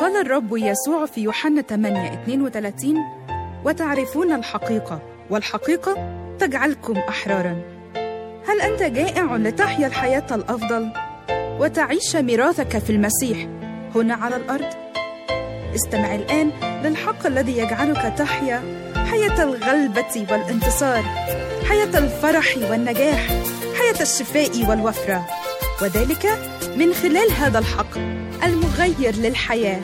قال الرب يسوع في يوحنا 8 32 وتعرفون الحقيقة والحقيقة تجعلكم أحرارا هل أنت جائع لتحيا الحياة الأفضل وتعيش ميراثك في المسيح هنا على الأرض؟ استمع الآن للحق الذي يجعلك تحيا حياة الغلبة والانتصار حياة الفرح والنجاح حياة الشفاء والوفرة وذلك من خلال هذا الحق المغير للحياه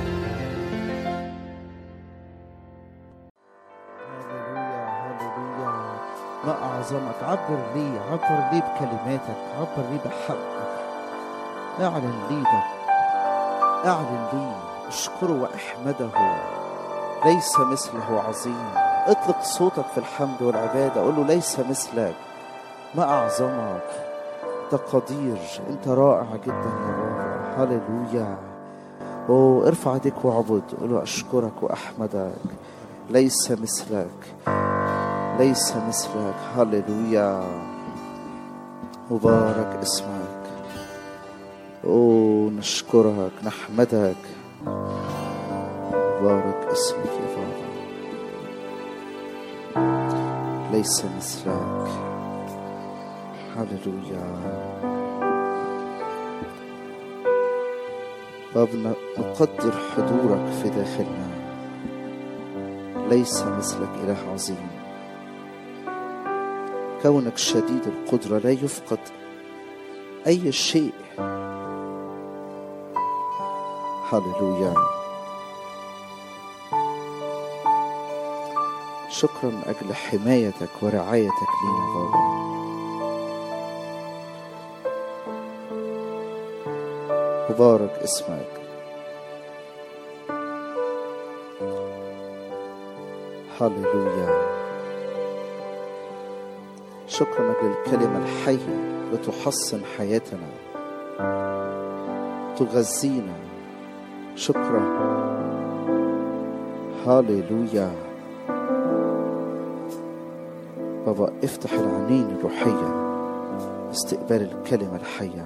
هللويا هللويا ما أعظمك عبر لي عبر لي بكلماتك عبر لي بحقك اعلن لي ده اعلن لي اشكره واحمده ليس مثله عظيم اطلق صوتك في الحمد والعبادة قول له ليس مثلك ما أعظمك أنت قدير أنت رائع جدا يا بابا هللويا أوه ارفع ايديك واعبد قول له أشكرك وأحمدك ليس مثلك ليس مثلك هللويا مبارك اسمك أوه نشكرك نحمدك مبارك اسمك يا بابا ليس مثلك هللويا بابا نقدر حضورك في داخلنا ليس مثلك إله عظيم كونك شديد القدرة لا يفقد أي شيء هللويا شكرا من أجل حمايتك ورعايتك لينا بابا مبارك اسمك هللويا شكرا من أجل الكلمة الحية لتحصن حياتنا تغذينا شكرا هاليلويا بابا افتح العينين الروحية استقبال الكلمة الحية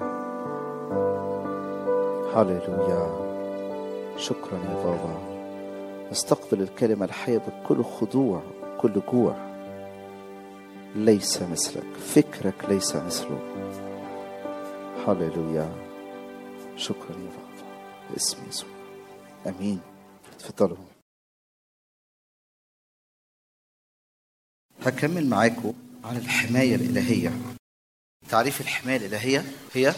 هاليلويا شكرا يا بابا استقبل الكلمة الحية بكل خضوع كل جوع ليس مثلك فكرك ليس مثله هاليلويا شكرا يا بابا باسم يسوع امين اتفضلوا هكمل معاكم عن الحماية الإلهية تعريف الحماية الإلهية هي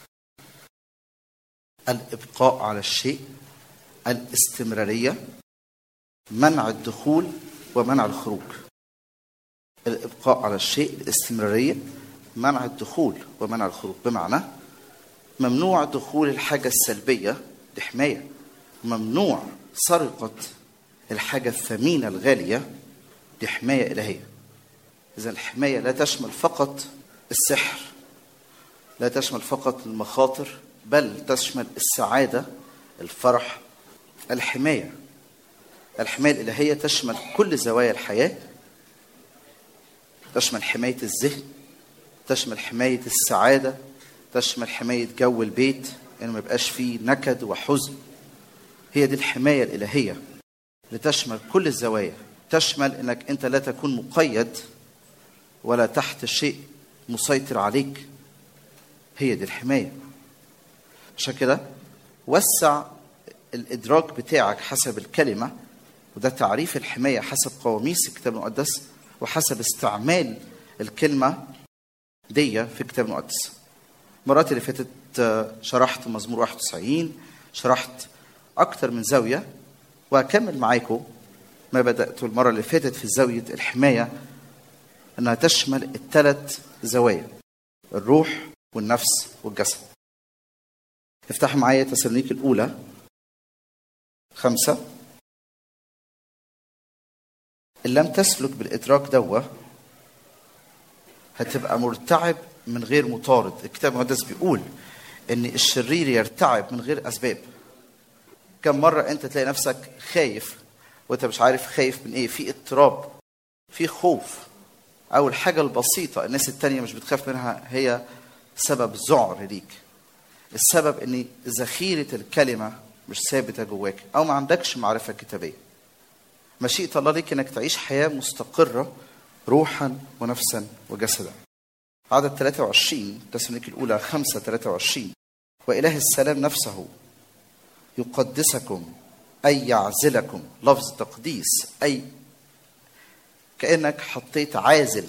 الإبقاء على الشيء الاستمرارية منع الدخول ومنع الخروج الإبقاء على الشيء الاستمرارية منع الدخول ومنع الخروج بمعنى ممنوع دخول الحاجة السلبية دي حماية ممنوع سرقة الحاجة الثمينة الغالية دي حماية إلهية إذا الحماية لا تشمل فقط السحر لا تشمل فقط المخاطر بل تشمل السعادة الفرح الحماية الحماية الإلهية تشمل كل زوايا الحياة تشمل حماية الذهن تشمل حماية السعادة تشمل حماية جو البيت إنه ما يبقاش فيه نكد وحزن هي دي الحماية الإلهية لتشمل كل الزوايا تشمل إنك أنت لا تكون مقيد ولا تحت شيء مسيطر عليك هي دي الحماية عشان كده وسع الإدراك بتاعك حسب الكلمة وده تعريف الحماية حسب قواميس الكتاب المقدس وحسب استعمال الكلمة دي في الكتاب المقدس المرات اللي فاتت شرحت مزمور 91 شرحت أكتر من زاوية وهكمل معاكم ما بدأته المرة اللي فاتت في زاوية الحماية أنها تشمل الثلاث زوايا الروح والنفس والجسد افتح معايا تسالونيك الأولى خمسة إن لم تسلك بالإدراك دوا هتبقى مرتعب من غير مطارد الكتاب المقدس بيقول ان الشرير يرتعب من غير اسباب كم مره انت تلاقي نفسك خايف وانت مش عارف خايف من ايه في اضطراب في خوف او الحاجه البسيطه الناس التانية مش بتخاف منها هي سبب ذعر ليك السبب ان ذخيره الكلمه مش ثابته جواك او ما عندكش معرفه كتابيه مشيئه الله ليك انك تعيش حياه مستقره روحا ونفسا وجسدا عدد 23 تسالونيك الاولى 5 23 واله السلام نفسه يقدسكم اي يعزلكم لفظ تقديس اي كانك حطيت عازل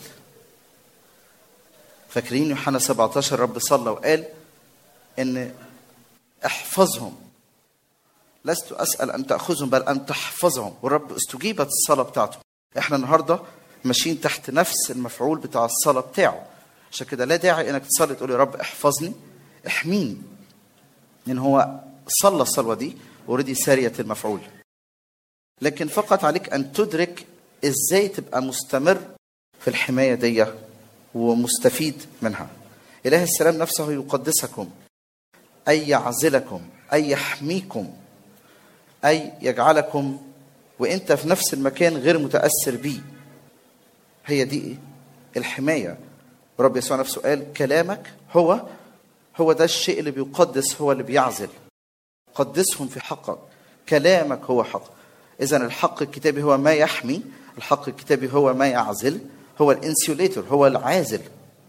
فاكرين يوحنا 17 رب صلى وقال ان احفظهم لست اسال ان تاخذهم بل ان تحفظهم والرب استجيبت الصلاه بتاعته احنا النهارده ماشيين تحت نفس المفعول بتاع الصلاه بتاعه عشان كده لا داعي انك تصلي تقول يا رب احفظني احميني لان هو صلى الصلوه دي اوريدي ساريه المفعول لكن فقط عليك ان تدرك ازاي تبقى مستمر في الحمايه دي ومستفيد منها اله السلام نفسه يقدسكم اي يعزلكم اي يحميكم اي يجعلكم وانت في نفس المكان غير متاثر بيه هي دي الحمايه رب يسوع نفسه قال كلامك هو هو ده الشيء اللي بيقدس هو اللي بيعزل قدسهم في حقك كلامك هو حق اذا الحق الكتابي هو ما يحمي الحق الكتابي هو ما يعزل هو الانسيوليتور هو العازل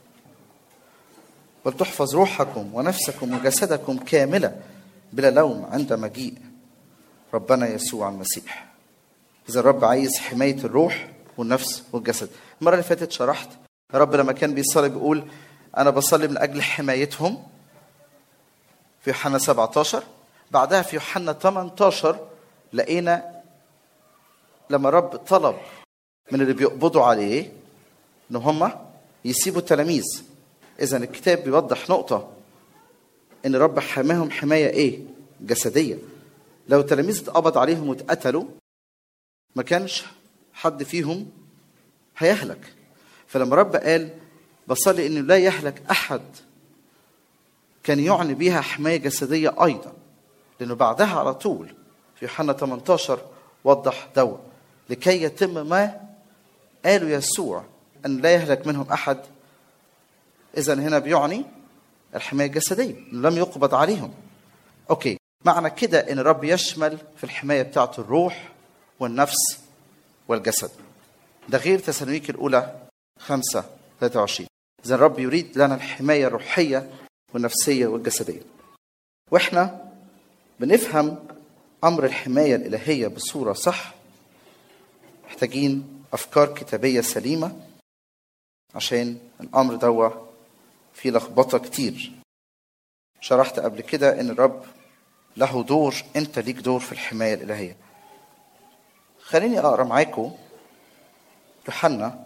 ولتحفظ روحكم ونفسكم وجسدكم كاملة بلا لوم عند مجيء ربنا يسوع المسيح إذا الرب عايز حماية الروح والنفس والجسد المرة اللي فاتت شرحت الرب لما كان بيصلي بيقول أنا بصلي من أجل حمايتهم في يوحنا 17 بعدها في يوحنا 18 لقينا لما الرب طلب من اللي بيقبضوا عليه ان هم يسيبوا التلاميذ اذا الكتاب بيوضح نقطه ان رب حماهم حمايه ايه جسديه لو التلاميذ اتقبض عليهم واتقتلوا ما كانش حد فيهم هيهلك فلما رب قال بصلي انه لا يهلك احد كان يعني بيها حمايه جسديه ايضا لانه بعدها على طول في يوحنا 18 وضح دوا لكي يتم ما قالوا يسوع أن لا يهلك منهم أحد إذا هنا بيعني الحماية الجسدية لم يقبض عليهم أوكي معنى كده أن الرب يشمل في الحماية بتاعة الروح والنفس والجسد ده غير تسالونيك الأولى 5 23 إذا الرب يريد لنا الحماية الروحية والنفسية والجسدية وإحنا بنفهم أمر الحماية الإلهية بصورة صح محتاجين أفكار كتابية سليمة عشان الأمر دوا فيه لخبطة كتير شرحت قبل كده إن الرب له دور أنت ليك دور في الحماية الإلهية خليني أقرأ معاكم يوحنا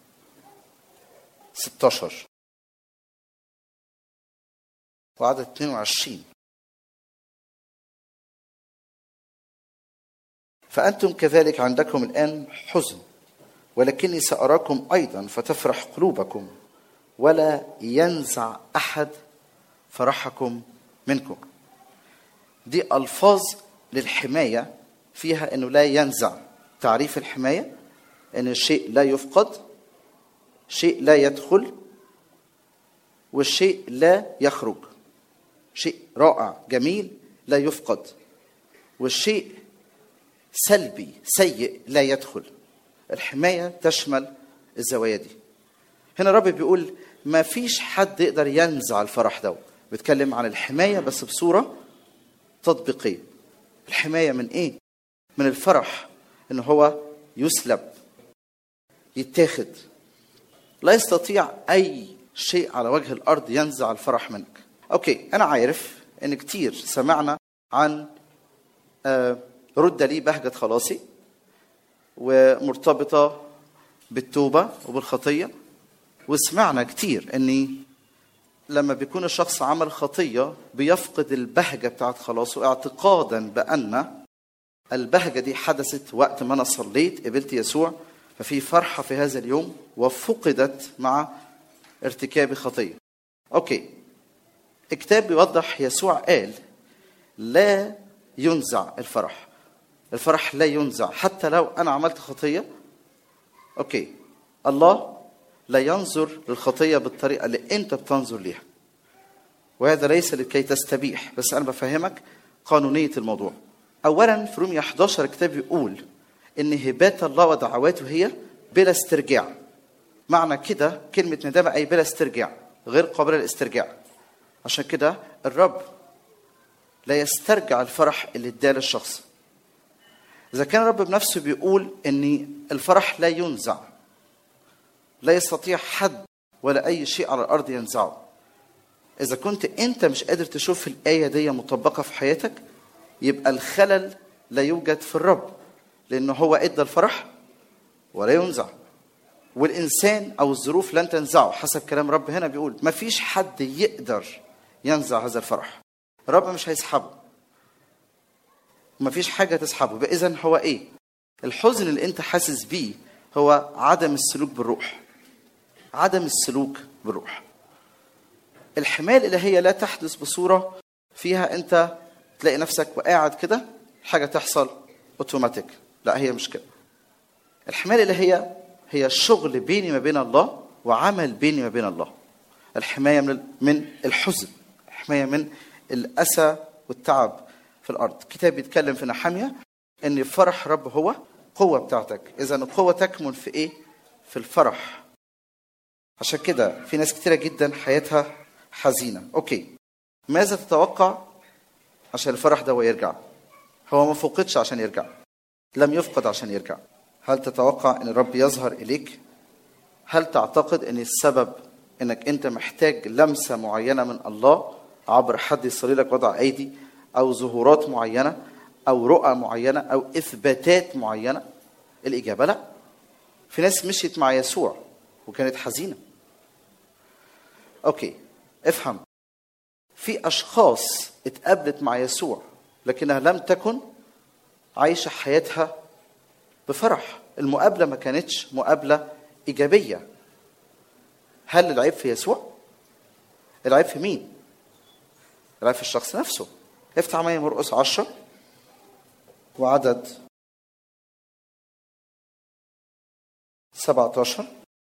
16 وعدد 22 فأنتم كذلك عندكم الآن حزن ولكني سأراكم أيضا فتفرح قلوبكم ولا ينزع أحد فرحكم منكم دي ألفاظ للحماية فيها أنه لا ينزع تعريف الحماية أن الشيء لا يفقد شيء لا يدخل والشيء لا يخرج شيء رائع جميل لا يفقد والشيء سلبي سيء لا يدخل الحماية تشمل الزوايا دي هنا الرب بيقول ما فيش حد يقدر ينزع الفرح ده بيتكلم عن الحماية بس بصورة تطبيقية الحماية من ايه؟ من الفرح ان هو يسلب يتاخد لا يستطيع اي شيء على وجه الارض ينزع الفرح منك اوكي انا عارف ان كتير سمعنا عن آه رد لي بهجة خلاصي ومرتبطة بالتوبة وبالخطية وسمعنا كتير اني لما بيكون الشخص عمل خطية بيفقد البهجة بتاعت خلاصه اعتقادا بأن البهجة دي حدثت وقت ما أنا صليت قبلت يسوع ففي فرحة في هذا اليوم وفقدت مع ارتكاب خطية أوكي الكتاب بيوضح يسوع قال لا ينزع الفرح الفرح لا ينزع حتى لو انا عملت خطيه اوكي الله لا ينظر للخطيه بالطريقه اللي انت بتنظر ليها وهذا ليس لكي تستبيح بس انا بفهمك قانونيه الموضوع اولا في رومية 11 الكتاب بيقول ان هبات الله ودعواته هي بلا استرجاع معنى كده كلمه ندامه اي بلا استرجاع غير قابله للاسترجاع عشان كده الرب لا يسترجع الفرح اللي اداه للشخص اذا كان الرب بنفسه بيقول ان الفرح لا ينزع لا يستطيع حد ولا اي شيء على الارض ينزعه اذا كنت انت مش قادر تشوف الايه دي مطبقه في حياتك يبقى الخلل لا يوجد في الرب لانه هو ادى الفرح ولا ينزع والانسان او الظروف لن تنزعه حسب كلام رب هنا بيقول ما فيش حد يقدر ينزع هذا الفرح الرب مش هيسحبه ما فيش حاجه تسحبه اذا هو ايه الحزن اللي انت حاسس بيه هو عدم السلوك بالروح عدم السلوك بالروح الحمايه الالهيه لا تحدث بصوره فيها انت تلاقي نفسك وقاعد كده حاجه تحصل اوتوماتيك لا هي مش كده الحمايه الالهيه هي شغل بيني ما بين الله وعمل بيني ما بين الله الحمايه من من الحزن الحمايه من الاسى والتعب في الارض الكتاب بيتكلم في نحاميه ان فرح رب هو قوه بتاعتك اذا القوه تكمن في ايه في الفرح عشان كده في ناس كتيره جدا حياتها حزينه اوكي ماذا تتوقع عشان الفرح ده يرجع هو ما فقدش عشان يرجع لم يفقد عشان يرجع هل تتوقع ان الرب يظهر اليك هل تعتقد ان السبب انك انت محتاج لمسه معينه من الله عبر حد يصلي لك وضع ايدي او ظهورات معينه او رؤى معينه او اثباتات معينه الاجابه لا في ناس مشيت مع يسوع وكانت حزينه اوكي افهم في اشخاص اتقابلت مع يسوع لكنها لم تكن عايشه حياتها بفرح المقابله ما كانتش مقابله ايجابيه هل العيب في يسوع العيب في مين العيب في الشخص نفسه افتح معايا مرقس عشرة وعدد 17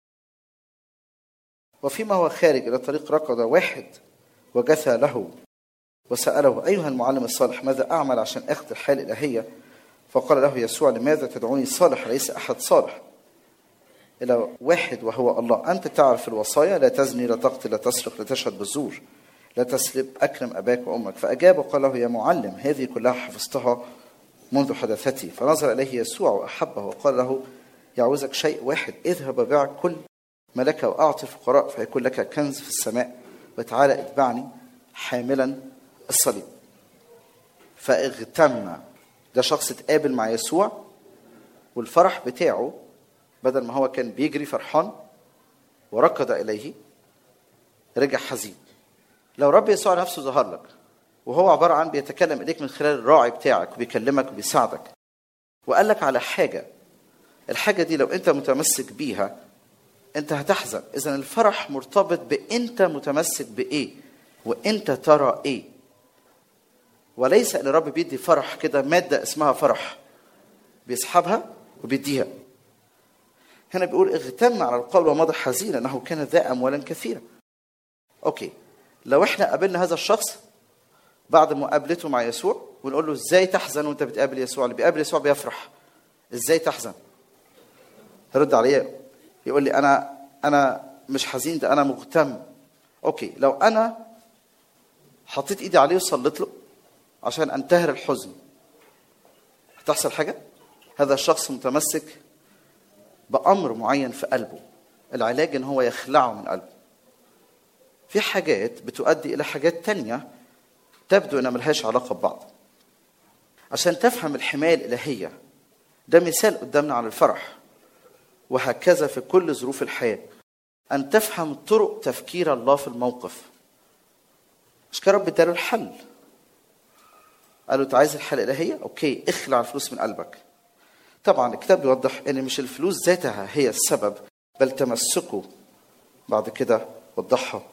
وفيما هو خارج إلى طريق ركض واحد وجثى له وسأله أيها المعلم الصالح ماذا أعمل عشان أخذ الحياة الإلهية فقال له يسوع لماذا تدعوني صالح ليس أحد صالح إلى واحد وهو الله أنت تعرف الوصايا لا تزني لا تقتل لا تسرق لا تشهد بالزور لا تسلب أكرم أباك وأمك فأجاب وقال له يا معلم هذه كلها حفظتها منذ حدثتي فنظر إليه يسوع وأحبه وقال له يعوزك شيء واحد اذهب وبيع كل ما لك وأعطي الفقراء فيكون لك كنز في السماء وتعالى اتبعني حاملا الصليب فاغتم ده شخص اتقابل مع يسوع والفرح بتاعه بدل ما هو كان بيجري فرحان وركض إليه رجع حزين لو رب يسوع نفسه ظهر لك وهو عبارة عن بيتكلم إليك من خلال الراعي بتاعك وبيكلمك وبيساعدك وقال لك على حاجة الحاجة دي لو أنت متمسك بيها أنت هتحزن إذا الفرح مرتبط بأنت متمسك بإيه وأنت ترى إيه وليس ان الرب بيدي فرح كده ماده اسمها فرح بيسحبها وبيديها هنا بيقول اغتم على القول ومضى حزين انه كان ذا اموالا كثيره اوكي لو احنا قابلنا هذا الشخص بعد مقابلته مع يسوع ونقول له ازاي تحزن وانت بتقابل يسوع اللي بيقابل يسوع بيفرح ازاي تحزن يرد عليه يقول لي انا انا مش حزين ده انا مغتم اوكي لو انا حطيت ايدي عليه وصليت له عشان انتهر الحزن هتحصل حاجة؟ هذا الشخص متمسك بأمر معين في قلبه العلاج ان هو يخلعه من قلبه في حاجات بتؤدي إلى حاجات تانية تبدو انها ملهاش علاقة ببعض عشان تفهم الحماية الإلهية ده مثال قدامنا على الفرح وهكذا في كل ظروف الحياة أن تفهم طرق تفكير الله في الموقف مش كده رب اداله الحل قال له انت عايز الحلقه الالهيه اوكي اخلع الفلوس من قلبك طبعا الكتاب بيوضح ان مش الفلوس ذاتها هي السبب بل تمسكه بعد كده وضحها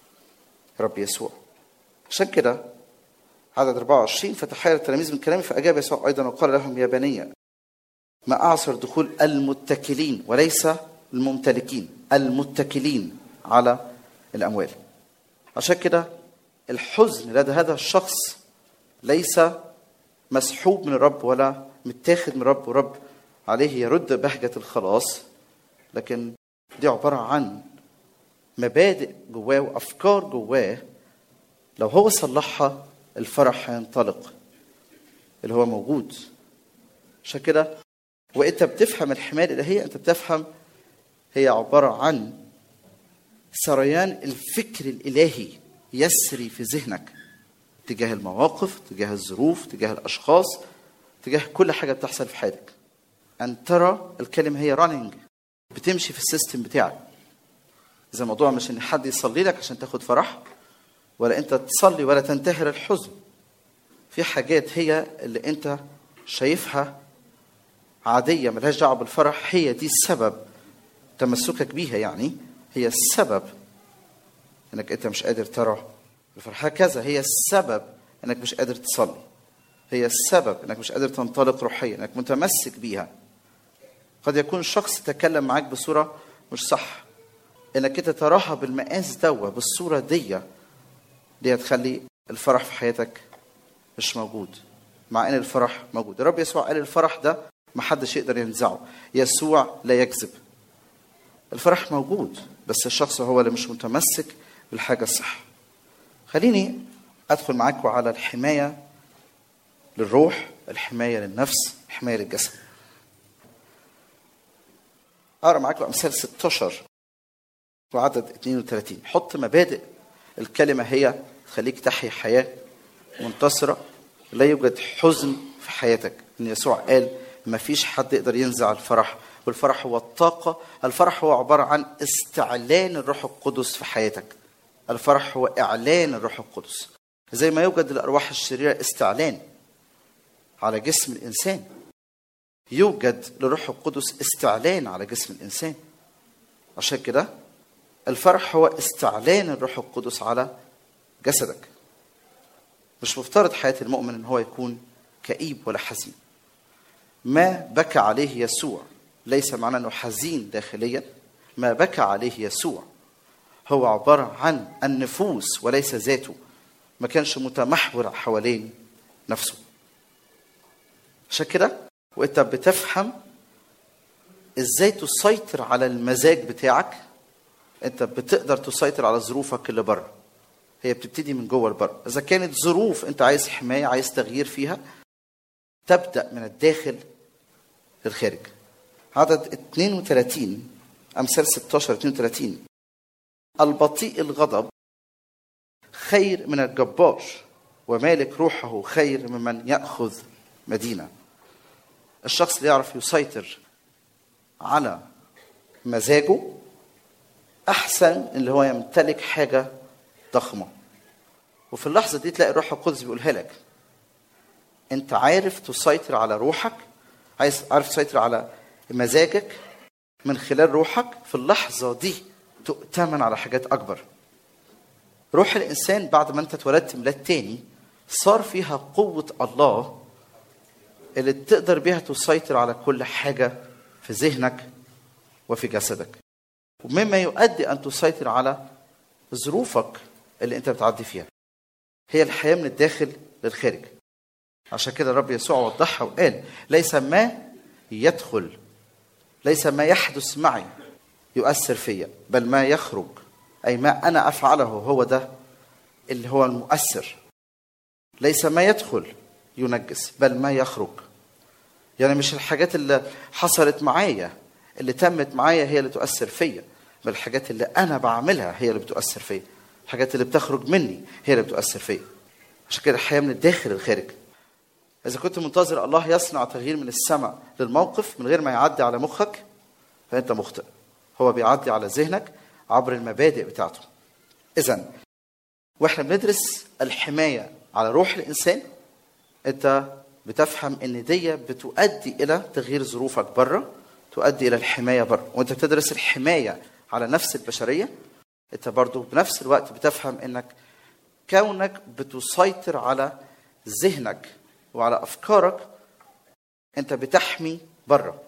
رب يسوع عشان كده عدد 24 فتحير التلاميذ من كلامي فاجاب يسوع ايضا وقال لهم يا بني ما اعصر دخول المتكلين وليس الممتلكين المتكلين على الاموال عشان كده الحزن لدى هذا الشخص ليس مسحوب من الرب ولا متاخد من الرب ورب عليه يرد بهجة الخلاص لكن دي عبارة عن مبادئ جواه وأفكار جواه لو هو صلحها الفرح هينطلق اللي هو موجود عشان كده وانت بتفهم الحمايه الالهيه انت بتفهم هي عباره عن سريان الفكر الالهي يسري في ذهنك تجاه المواقف تجاه الظروف تجاه الاشخاص تجاه كل حاجه بتحصل في حياتك ان ترى الكلمه هي رانينج بتمشي في السيستم بتاعك اذا الموضوع مش ان حد يصلي لك عشان تاخد فرح ولا انت تصلي ولا تنتهر الحزن في حاجات هي اللي انت شايفها عادية ملهاش دعوة بالفرح هي دي السبب تمسكك بيها يعني هي السبب انك انت مش قادر ترى الفرح هكذا هي السبب انك مش قادر تصلي هي السبب انك مش قادر تنطلق روحيا انك متمسك بيها قد يكون شخص تكلم معاك بصورة مش صح انك انت تراها بالمقاس دوا بالصورة دي دي هتخلي الفرح في حياتك مش موجود مع ان الفرح موجود الرب يسوع قال الفرح ده ما حدش يقدر ينزعه يسوع لا يكذب الفرح موجود بس الشخص هو اللي مش متمسك بالحاجة الصح خليني أدخل معاكم على الحماية للروح الحماية للنفس الحماية للجسد أقرأ معاكم أمثال 16 وعدد 32 حط مبادئ الكلمة هي تخليك تحيا حياة منتصرة لا يوجد حزن في حياتك ان يسوع قال ما فيش حد يقدر ينزع الفرح والفرح هو الطاقة الفرح هو عبارة عن استعلان الروح القدس في حياتك الفرح هو إعلان الروح القدس زي ما يوجد للأرواح الشريرة استعلان على جسم الإنسان يوجد للروح القدس استعلان على جسم الإنسان عشان كده الفرح هو استعلان الروح القدس على جسدك مش مفترض حياة المؤمن ان هو يكون كئيب ولا حزين ما بكى عليه يسوع ليس معناه انه حزين داخليا ما بكى عليه يسوع هو عبارة عن النفوس وليس ذاته ما كانش متمحور حوالين نفسه عشان كده وانت بتفهم ازاي تسيطر على المزاج بتاعك انت بتقدر تسيطر على ظروفك اللي بره هي بتبتدي من جوه لبره اذا كانت ظروف انت عايز حمايه عايز تغيير فيها تبدا من الداخل للخارج عدد 32 امثال 16 32 البطيء الغضب خير من الجبار ومالك روحه خير ممن ياخذ مدينه الشخص اللي يعرف يسيطر على مزاجه احسن اللي هو يمتلك حاجه ضخمه وفي اللحظه دي تلاقي الروح القدس بيقولها لك انت عارف تسيطر على روحك عايز عارف تسيطر على مزاجك من خلال روحك في اللحظه دي تؤتمن على حاجات اكبر روح الانسان بعد ما انت اتولدت ميلاد تاني صار فيها قوه الله اللي تقدر بيها تسيطر على كل حاجه في ذهنك وفي جسدك ومما يؤدي ان تسيطر على ظروفك اللي انت بتعدي فيها هي الحياه من الداخل للخارج عشان كده الرب يسوع وضحها وقال ليس ما يدخل ليس ما يحدث معي يؤثر فيا بل ما يخرج اي ما انا افعله هو ده اللي هو المؤثر ليس ما يدخل ينجس بل ما يخرج يعني مش الحاجات اللي حصلت معايا اللي تمت معايا هي اللي تؤثر فيا بل الحاجات اللي انا بعملها هي اللي بتؤثر فيا الحاجات اللي بتخرج مني هي اللي بتؤثر فيا عشان كده الحياه من الداخل للخارج اذا كنت منتظر الله يصنع تغيير من السماء للموقف من غير ما يعدي على مخك فانت مخطئ هو بيعدي على ذهنك عبر المبادئ بتاعته اذا واحنا بندرس الحمايه على روح الانسان انت بتفهم ان دي بتؤدي الى تغيير ظروفك بره تؤدي الى الحمايه بره وانت بتدرس الحمايه على نفس البشريه انت برضو بنفس الوقت بتفهم انك كونك بتسيطر على ذهنك وعلى افكارك انت بتحمي بره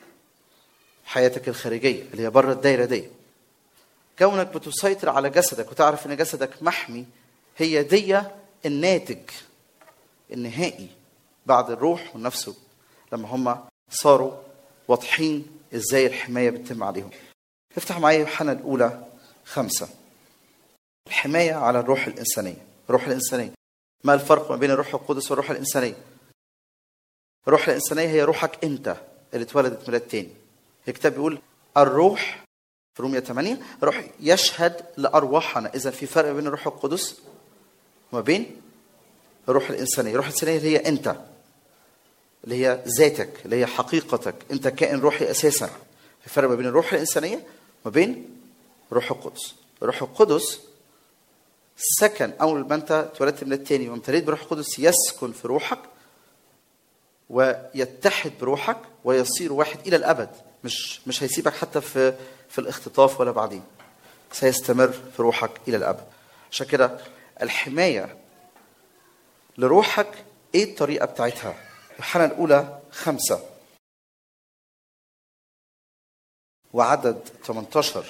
حياتك الخارجيه اللي هي بره الدايره دي كونك بتسيطر على جسدك وتعرف ان جسدك محمي هي دي الناتج النهائي بعد الروح والنفس لما هم صاروا واضحين ازاي الحمايه بتتم عليهم افتح معايا يوحنا الاولى خمسه الحمايه على الروح الانسانيه الروح الانسانيه ما الفرق ما بين الروح القدس والروح الانسانيه الروح الانسانيه هي روحك انت اللي اتولدت ميلاد تاني الكتاب بيقول الروح في رومية 8 روح يشهد لارواحنا اذا في فرق بين الروح القدس وما بين الروح الانسانيه الروح الانسانيه اللي هي انت اللي هي ذاتك اللي هي حقيقتك انت كائن روحي اساسا في فرق ما بين الروح الانسانيه وما بين الروح القدس الروح القدس سكن اول ما انت اتولدت من التاني وامتليت بروح القدس يسكن في روحك ويتحد بروحك ويصير واحد الى الابد مش مش هيسيبك حتى في في الاختطاف ولا بعدين سيستمر في روحك الى الابد عشان كده الحمايه لروحك ايه الطريقه بتاعتها يوحنا الاولى خمسه وعدد 18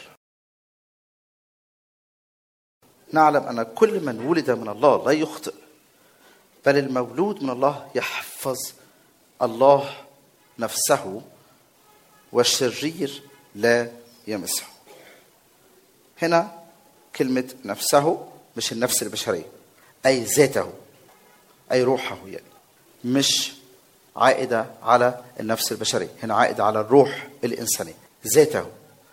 نعلم ان كل من ولد من الله لا يخطئ بل المولود من الله يحفظ الله نفسه والشرير لا يمسه هنا كلمة نفسه مش النفس البشرية أي ذاته أي روحه يعني مش عائدة على النفس البشرية هنا عائدة على الروح الإنسانية ذاته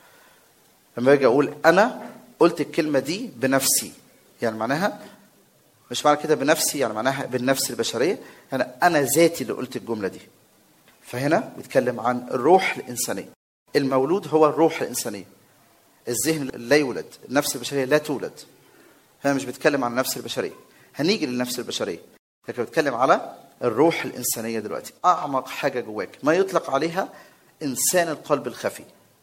لما باجي أقول أنا قلت الكلمة دي بنفسي يعني معناها مش معنى كده بنفسي يعني معناها بالنفس البشرية يعني أنا ذاتي اللي قلت الجملة دي فهنا بيتكلم عن الروح الإنسانية المولود هو الروح الإنسانية الذهن لا يولد النفس البشرية لا تولد هنا مش بيتكلم عن النفس البشرية هنيجي للنفس البشرية لكن بيتكلم على الروح الإنسانية دلوقتي أعمق حاجة جواك ما يطلق عليها إنسان القلب الخفي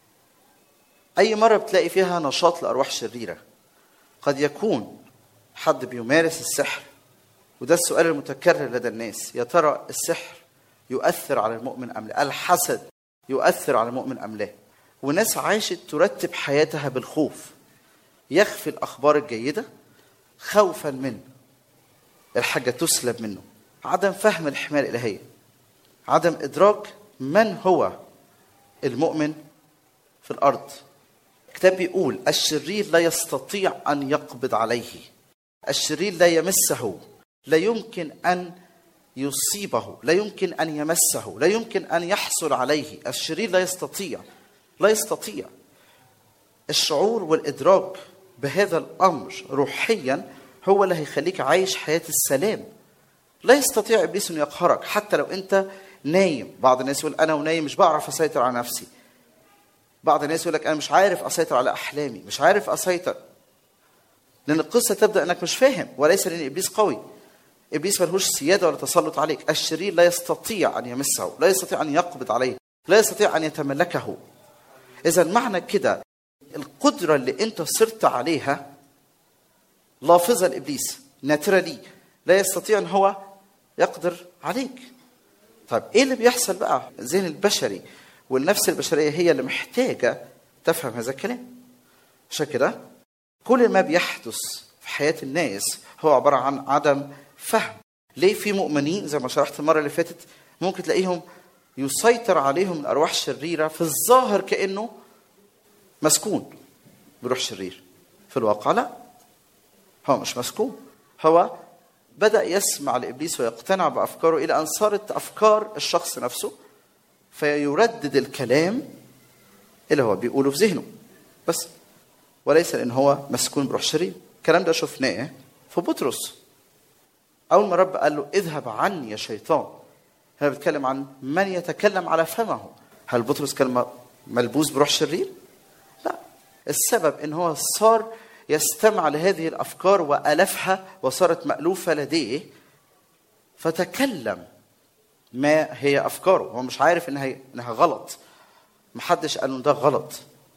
أي مرة بتلاقي فيها نشاط لأرواح شريرة قد يكون حد بيمارس السحر وده السؤال المتكرر لدى الناس يا ترى السحر يؤثر على المؤمن أم لا الحسد يؤثر على المؤمن أم لا وناس عاشت ترتب حياتها بالخوف يخفي الأخبار الجيدة خوفا من الحاجة تسلب منه عدم فهم الحماية الإلهية عدم إدراك من هو المؤمن في الأرض الكتاب بيقول الشرير لا يستطيع أن يقبض عليه الشرير لا يمسه لا يمكن أن يصيبه لا يمكن أن يمسه لا يمكن أن يحصل عليه الشرير لا يستطيع لا يستطيع الشعور والإدراك بهذا الأمر روحيا هو اللي هيخليك عايش حياة السلام لا يستطيع إبليس أن يقهرك حتى لو أنت نايم بعض الناس يقول أنا ونايم مش بعرف أسيطر على نفسي بعض الناس يقول لك أنا مش عارف أسيطر على أحلامي مش عارف أسيطر لأن القصة تبدأ أنك مش فاهم وليس لأن إبليس قوي ابليس ملهوش سياده ولا تسلط عليك الشرير لا يستطيع ان يمسه لا يستطيع ان يقبض عليه لا يستطيع ان يتملكه اذا معنى كده القدره اللي انت صرت عليها لافظه لابليس ناتره لي لا يستطيع ان هو يقدر عليك طيب ايه اللي بيحصل بقى الذهن البشري والنفس البشريه هي اللي محتاجه تفهم هذا الكلام عشان كده كل ما بيحدث في حياه الناس هو عباره عن عدم فهم ليه في مؤمنين زي ما شرحت المره اللي فاتت ممكن تلاقيهم يسيطر عليهم الارواح الشريره في الظاهر كانه مسكون بروح شرير في الواقع لا هو مش مسكون هو بدا يسمع لابليس ويقتنع بافكاره الى ان صارت افكار الشخص نفسه فيردد الكلام اللي هو بيقوله في ذهنه بس وليس لان هو مسكون بروح شرير الكلام ده شفناه في بطرس أول ما رب قال له اذهب عني يا شيطان هنا بيتكلم عن من يتكلم على فمه هل بطرس كان ملبوس بروح شرير؟ لا السبب ان هو صار يستمع لهذه الافكار والفها وصارت مالوفه لديه فتكلم ما هي افكاره هو مش عارف انها انها غلط محدش قال له ده غلط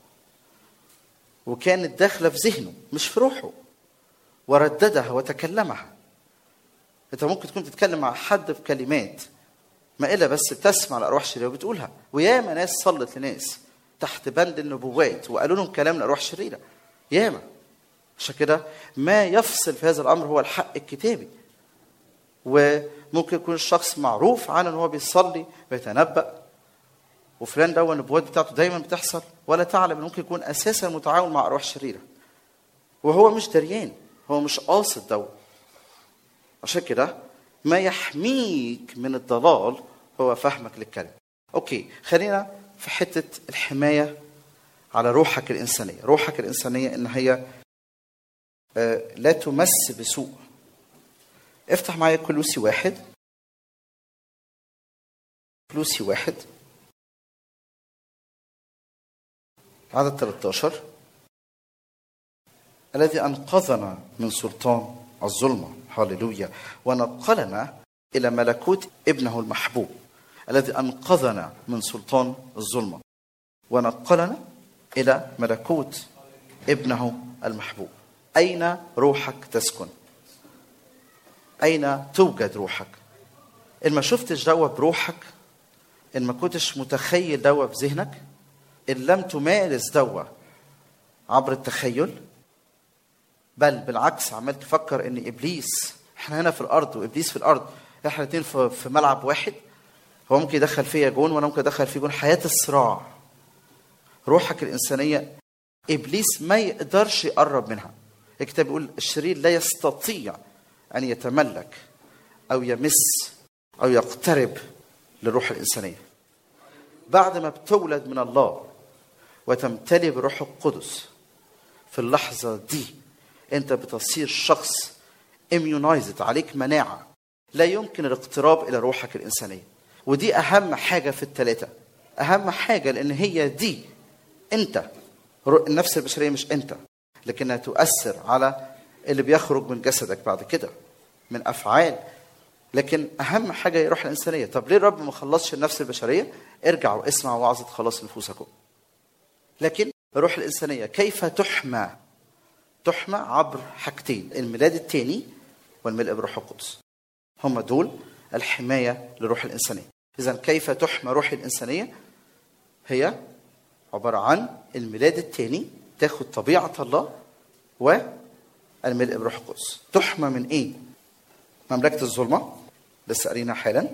وكانت داخله في ذهنه مش في روحه ورددها وتكلمها انت ممكن تكون تتكلم مع حد بكلمات ما الا بس بتسمع الارواح الشريره وبتقولها وياما ناس صلت لناس تحت بند النبوات وقالوا لهم كلام الارواح الشريره ياما عشان كده ما يفصل في هذا الامر هو الحق الكتابي وممكن يكون الشخص معروف عنه ان هو بيصلي بيتنبأ وفلان ده النبوات بتاعته دايما بتحصل ولا تعلم إن ممكن يكون اساسا متعاون مع ارواح شريره وهو مش دريان هو مش قاصد ده عشان كده ما يحميك من الضلال هو فهمك للكلمه اوكي خلينا في حته الحمايه على روحك الانسانيه روحك الانسانيه ان هي آه، لا تمس بسوء افتح معايا كلوسي واحد كلوسي واحد عدد 13 الذي أنقذنا من سلطان الظلمة هللويا ونقلنا إلى ملكوت ابنه المحبوب الذي أنقذنا من سلطان الظلمة ونقلنا إلى ملكوت ابنه المحبوب أين روحك تسكن أين توجد روحك إن ما شفتش دوا بروحك إن ما كنتش متخيل دوا بذهنك إن لم تمارس دوا عبر التخيل بل بالعكس عمال تفكر ان ابليس احنا هنا في الارض وابليس في الارض احنا الاثنين في في ملعب واحد هو ممكن يدخل فيا جون وانا ممكن ادخل فيه جون حياه الصراع روحك الانسانيه ابليس ما يقدرش يقرب منها الكتاب بيقول الشرير لا يستطيع ان يتملك او يمس او يقترب للروح الانسانيه بعد ما بتولد من الله وتمتلي بالروح القدس في اللحظه دي انت بتصير شخص اميونايزد عليك مناعه لا يمكن الاقتراب الى روحك الانسانيه ودي اهم حاجه في الثلاثه اهم حاجه لان هي دي انت رو- النفس البشريه مش انت لكنها تؤثر على اللي بيخرج من جسدك بعد كده من افعال لكن اهم حاجه هي الروح الانسانيه طب ليه الرب ما خلصش النفس البشريه ارجع واسمع وعظه خلاص نفوسكم لكن الروح الانسانيه كيف تحمى تحمى عبر حاجتين الميلاد الثاني والملء بالروح القدس هم دول الحمايه للروح الانسانيه اذا كيف تحمى روح الانسانيه هي عباره عن الميلاد الثاني تاخد طبيعه الله والملء بالروح القدس تحمى من ايه مملكه الظلمه لسه قارينا حالا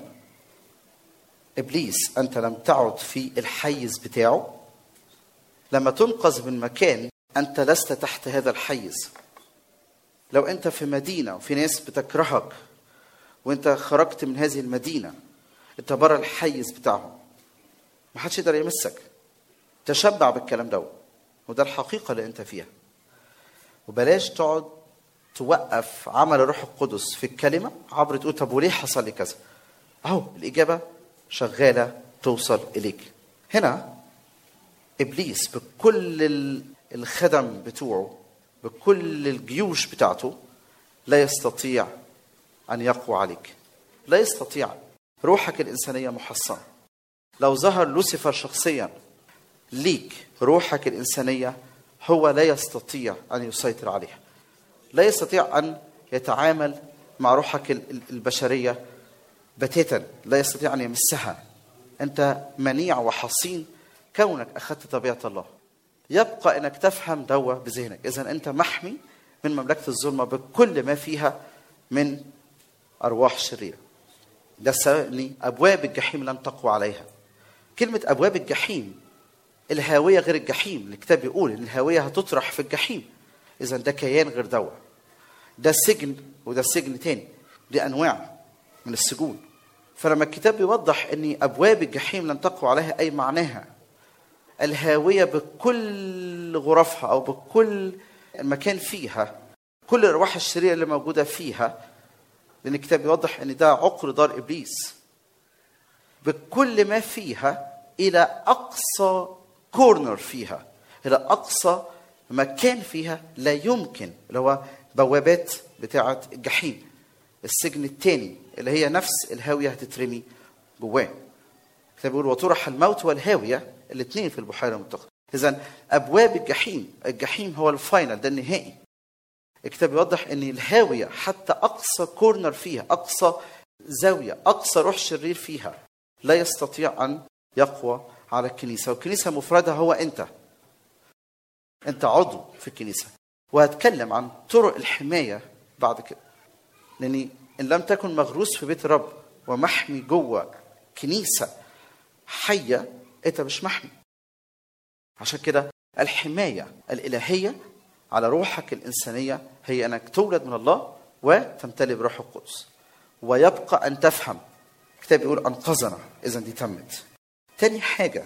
ابليس انت لم تعد في الحيز بتاعه لما تنقذ من مكان انت لست تحت هذا الحيز لو انت في مدينه وفي ناس بتكرهك وانت خرجت من هذه المدينه انت بره الحيز بتاعهم ما حدش يقدر يمسك تشبع بالكلام ده وده الحقيقه اللي انت فيها وبلاش تقعد توقف عمل الروح القدس في الكلمه عبر تقول طب وليه حصل لي كذا اهو الاجابه شغاله توصل اليك هنا ابليس بكل ال- الخدم بتوعه بكل الجيوش بتاعته لا يستطيع ان يقوى عليك لا يستطيع روحك الانسانيه محصنه لو ظهر لوسيفر شخصيا ليك روحك الانسانيه هو لا يستطيع ان يسيطر عليها لا يستطيع ان يتعامل مع روحك ال- ال- البشريه بتاتا لا يستطيع ان يمسها انت منيع وحصين كونك اخذت طبيعه الله يبقى انك تفهم دوا بذهنك اذا انت محمي من مملكه الظلمه بكل ما فيها من ارواح شريره ده السبب ان ابواب الجحيم لن تقوى عليها كلمه ابواب الجحيم الهاويه غير الجحيم الكتاب بيقول ان الهاويه هتطرح في الجحيم اذا ده كيان غير دوا ده سجن وده سجن تاني دي انواع من السجون فلما الكتاب بيوضح ان ابواب الجحيم لن تقوى عليها اي معناها الهاويه بكل غرفها او بكل المكان فيها كل الارواح الشريره اللي موجوده فيها لان الكتاب بيوضح ان ده عقر دار ابليس بكل ما فيها الى اقصى كورنر فيها الى اقصى مكان فيها لا يمكن اللي هو بوابات بتاعه الجحيم السجن الثاني اللي هي نفس الهاويه هتترمي جواه الكتاب بيقول وطرح الموت والهاويه الاثنين في البحيره المتقده اذا ابواب الجحيم الجحيم هو الفاينل ده النهائي الكتاب يوضح ان الهاويه حتى اقصى كورنر فيها اقصى زاويه اقصى روح شرير فيها لا يستطيع ان يقوى على الكنيسه والكنيسه مفردها هو انت انت عضو في الكنيسه وهتكلم عن طرق الحمايه بعد كده لان ان لم تكن مغروس في بيت الرب ومحمي جوه كنيسه حيه انت مش محمي عشان كده الحمايه الالهيه على روحك الانسانيه هي انك تولد من الله وتمتلئ بروح القدس ويبقى ان تفهم الكتاب بيقول انقذنا اذا دي تمت تاني حاجه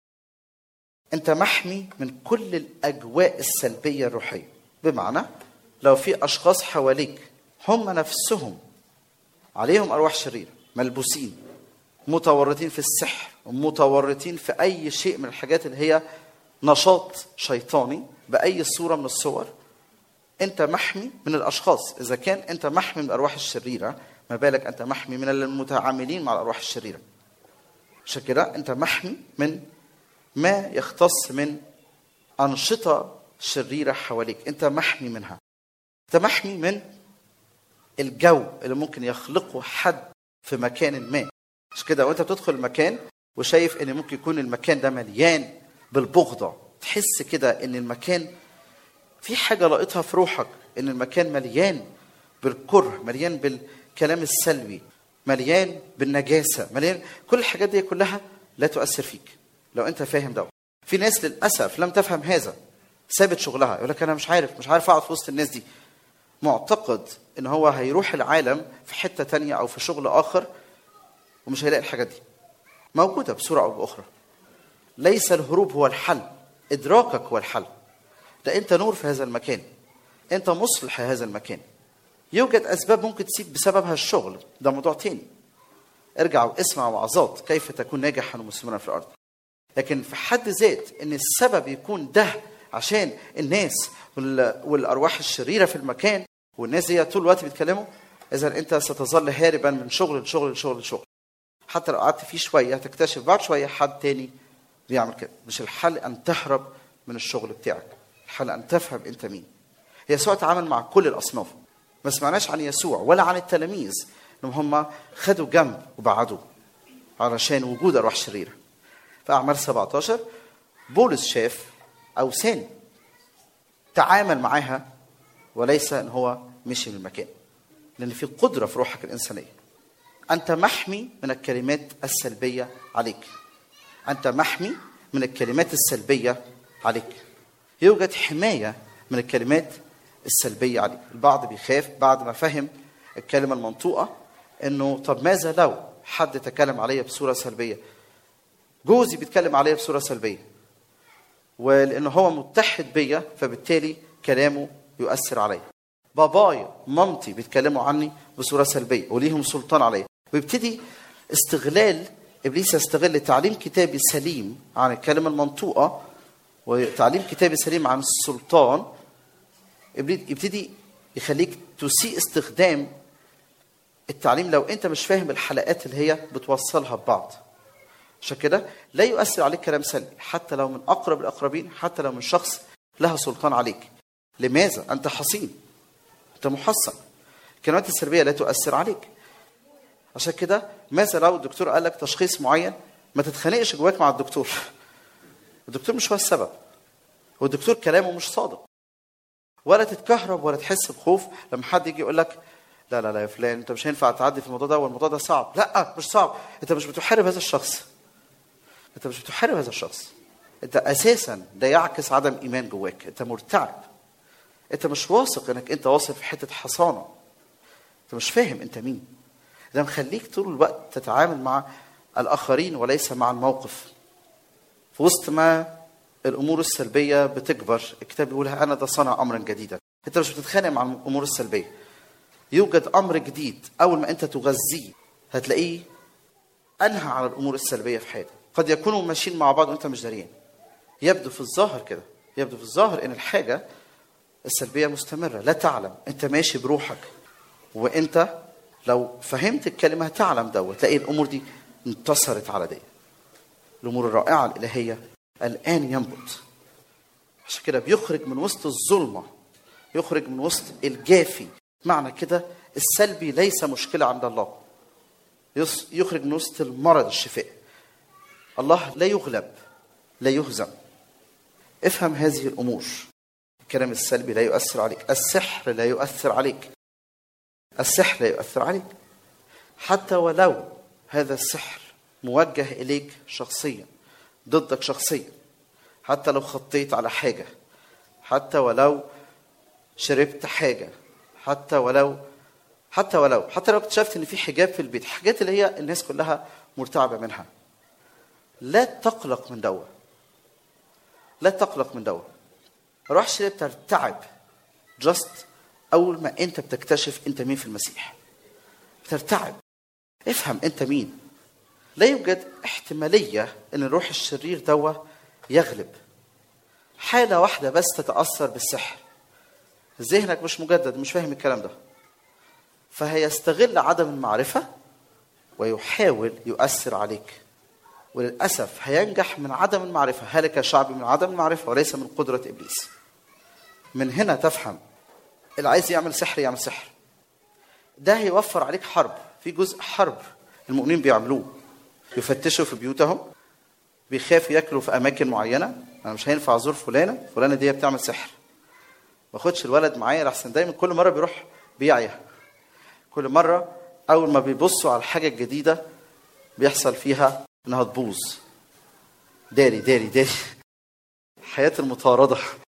انت محمي من كل الاجواء السلبيه الروحيه بمعنى لو في اشخاص حواليك هم نفسهم عليهم ارواح شريره ملبوسين متورطين في السحر ومتورطين في اي شيء من الحاجات اللي هي نشاط شيطاني باي صوره من الصور انت محمي من الاشخاص اذا كان انت محمي من الارواح الشريره ما بالك انت محمي من المتعاملين مع الارواح الشريره عشان كده انت محمي من ما يختص من انشطه شريره حواليك انت محمي منها انت محمي من الجو اللي ممكن يخلقه حد في مكان ما مش كده وانت بتدخل المكان وشايف ان ممكن يكون المكان ده مليان بالبغضه تحس كده ان المكان في حاجه لقيتها في روحك ان المكان مليان بالكره مليان بالكلام السلبي مليان بالنجاسه مليان كل الحاجات دي كلها لا تؤثر فيك لو انت فاهم ده في ناس للاسف لم تفهم هذا سابت شغلها يقول لك انا مش عارف مش عارف اقعد في وسط الناس دي معتقد ان هو هيروح العالم في حته تانية او في شغل اخر ومش هيلاقي الحاجات دي موجوده بصوره او باخرى ليس الهروب هو الحل ادراكك هو الحل ده انت نور في هذا المكان انت مصلح هذا المكان يوجد اسباب ممكن تسيب بسببها الشغل ده موضوع تاني ارجع واسمع وعظات كيف تكون ناجحا ومسلما في الارض لكن في حد ذات ان السبب يكون ده عشان الناس والارواح الشريره في المكان والناس هي طول الوقت بيتكلموا اذا انت ستظل هاربا من شغل لشغل لشغل لشغل حتى لو قعدت فيه شويه هتكتشف بعد شويه حد تاني بيعمل كده مش الحل ان تهرب من الشغل بتاعك الحل ان تفهم انت مين يسوع تعامل مع كل الاصناف ما سمعناش عن يسوع ولا عن التلاميذ انهم هم خدوا جنب وبعدوا علشان وجود ارواح شريره في اعمال 17 بولس شاف اوثان تعامل معاها وليس ان هو مشي من المكان لان في قدره في روحك الانسانيه انت محمي من الكلمات السلبيه عليك انت محمي من الكلمات السلبيه عليك يوجد حمايه من الكلمات السلبيه عليك البعض بيخاف بعد ما فهم الكلمه المنطوقه انه طب ماذا لو حد تكلم عليا بصوره سلبيه جوزي بيتكلم عليا بصوره سلبيه ولان هو متحد بيا فبالتالي كلامه يؤثر عليا بابايا مامتي بيتكلموا عني بصوره سلبيه وليهم سلطان عليا ويبتدي استغلال ابليس يستغل تعليم كتابي سليم عن الكلمه المنطوقه وتعليم كتابي سليم عن السلطان يبتدي يخليك تسيء استخدام التعليم لو انت مش فاهم الحلقات اللي هي بتوصلها ببعض عشان كده لا يؤثر عليك كلام سلبي حتى لو من اقرب الاقربين حتى لو من شخص لها سلطان عليك لماذا انت حصين انت محصن الكلمات السلبيه لا تؤثر عليك عشان كده ماذا لو الدكتور قال لك تشخيص معين ما تتخانقش جواك مع الدكتور الدكتور مش هو السبب والدكتور كلامه مش صادق ولا تتكهرب ولا تحس بخوف لما حد يجي يقول لك لا لا لا يا فلان انت مش هينفع تعدي في الموضوع ده والموضوع ده صعب لا مش صعب انت مش بتحارب هذا الشخص انت مش بتحارب هذا الشخص انت اساسا ده يعكس عدم ايمان جواك انت مرتعب انت مش واثق انك انت واصل في حته حصانه انت مش فاهم انت مين ده مخليك طول الوقت تتعامل مع الاخرين وليس مع الموقف في وسط ما الامور السلبيه بتكبر الكتاب بيقول انا ده صنع امرا جديدا انت مش بتتخانق مع الامور السلبيه يوجد امر جديد اول ما انت تغذيه هتلاقيه انهى على الامور السلبيه في حياتك قد يكونوا ماشيين مع بعض وانت مش داريان يبدو في الظاهر كده يبدو في الظاهر ان الحاجه السلبيه مستمره لا تعلم انت ماشي بروحك وانت لو فهمت الكلمه هتعلم دوت تلاقي الامور دي انتصرت على دي الامور الرائعه الالهيه الان ينبت عشان كده بيخرج من وسط الظلمه يخرج من وسط الجافي معنى كده السلبي ليس مشكله عند الله يخرج من وسط المرض الشفاء الله لا يغلب لا يهزم افهم هذه الامور الكلام السلبي لا يؤثر عليك السحر لا يؤثر عليك السحر لا يؤثر عليك حتى ولو هذا السحر موجه اليك شخصيا ضدك شخصيا حتى لو خطيت على حاجه حتى ولو شربت حاجه حتى ولو حتى ولو حتى لو اكتشفت ان في حجاب في البيت حاجات اللي هي الناس كلها مرتعبه منها لا تقلق من دوا لا تقلق من دوا ما روحش ترتعب جاست اول ما انت بتكتشف انت مين في المسيح بترتعب افهم انت مين لا يوجد احتماليه ان الروح الشرير دوا يغلب حاله واحده بس تتاثر بالسحر ذهنك مش مجدد مش فاهم الكلام ده فهيستغل عدم المعرفه ويحاول يؤثر عليك وللاسف هينجح من عدم المعرفه هلك شعبي من عدم المعرفه وليس من قدره ابليس من هنا تفهم اللي عايز يعمل سحر يعمل سحر ده هيوفر عليك حرب في جزء حرب المؤمنين بيعملوه يفتشوا في بيوتهم بيخافوا ياكلوا في اماكن معينه انا مش هينفع ازور فلانه فلانه دي بتعمل سحر ما اخدش الولد معايا لحسن دايما كل مره بيروح بيعيا كل مره اول ما بيبصوا على الحاجه الجديده بيحصل فيها انها تبوظ داري داري داري حياه المطارده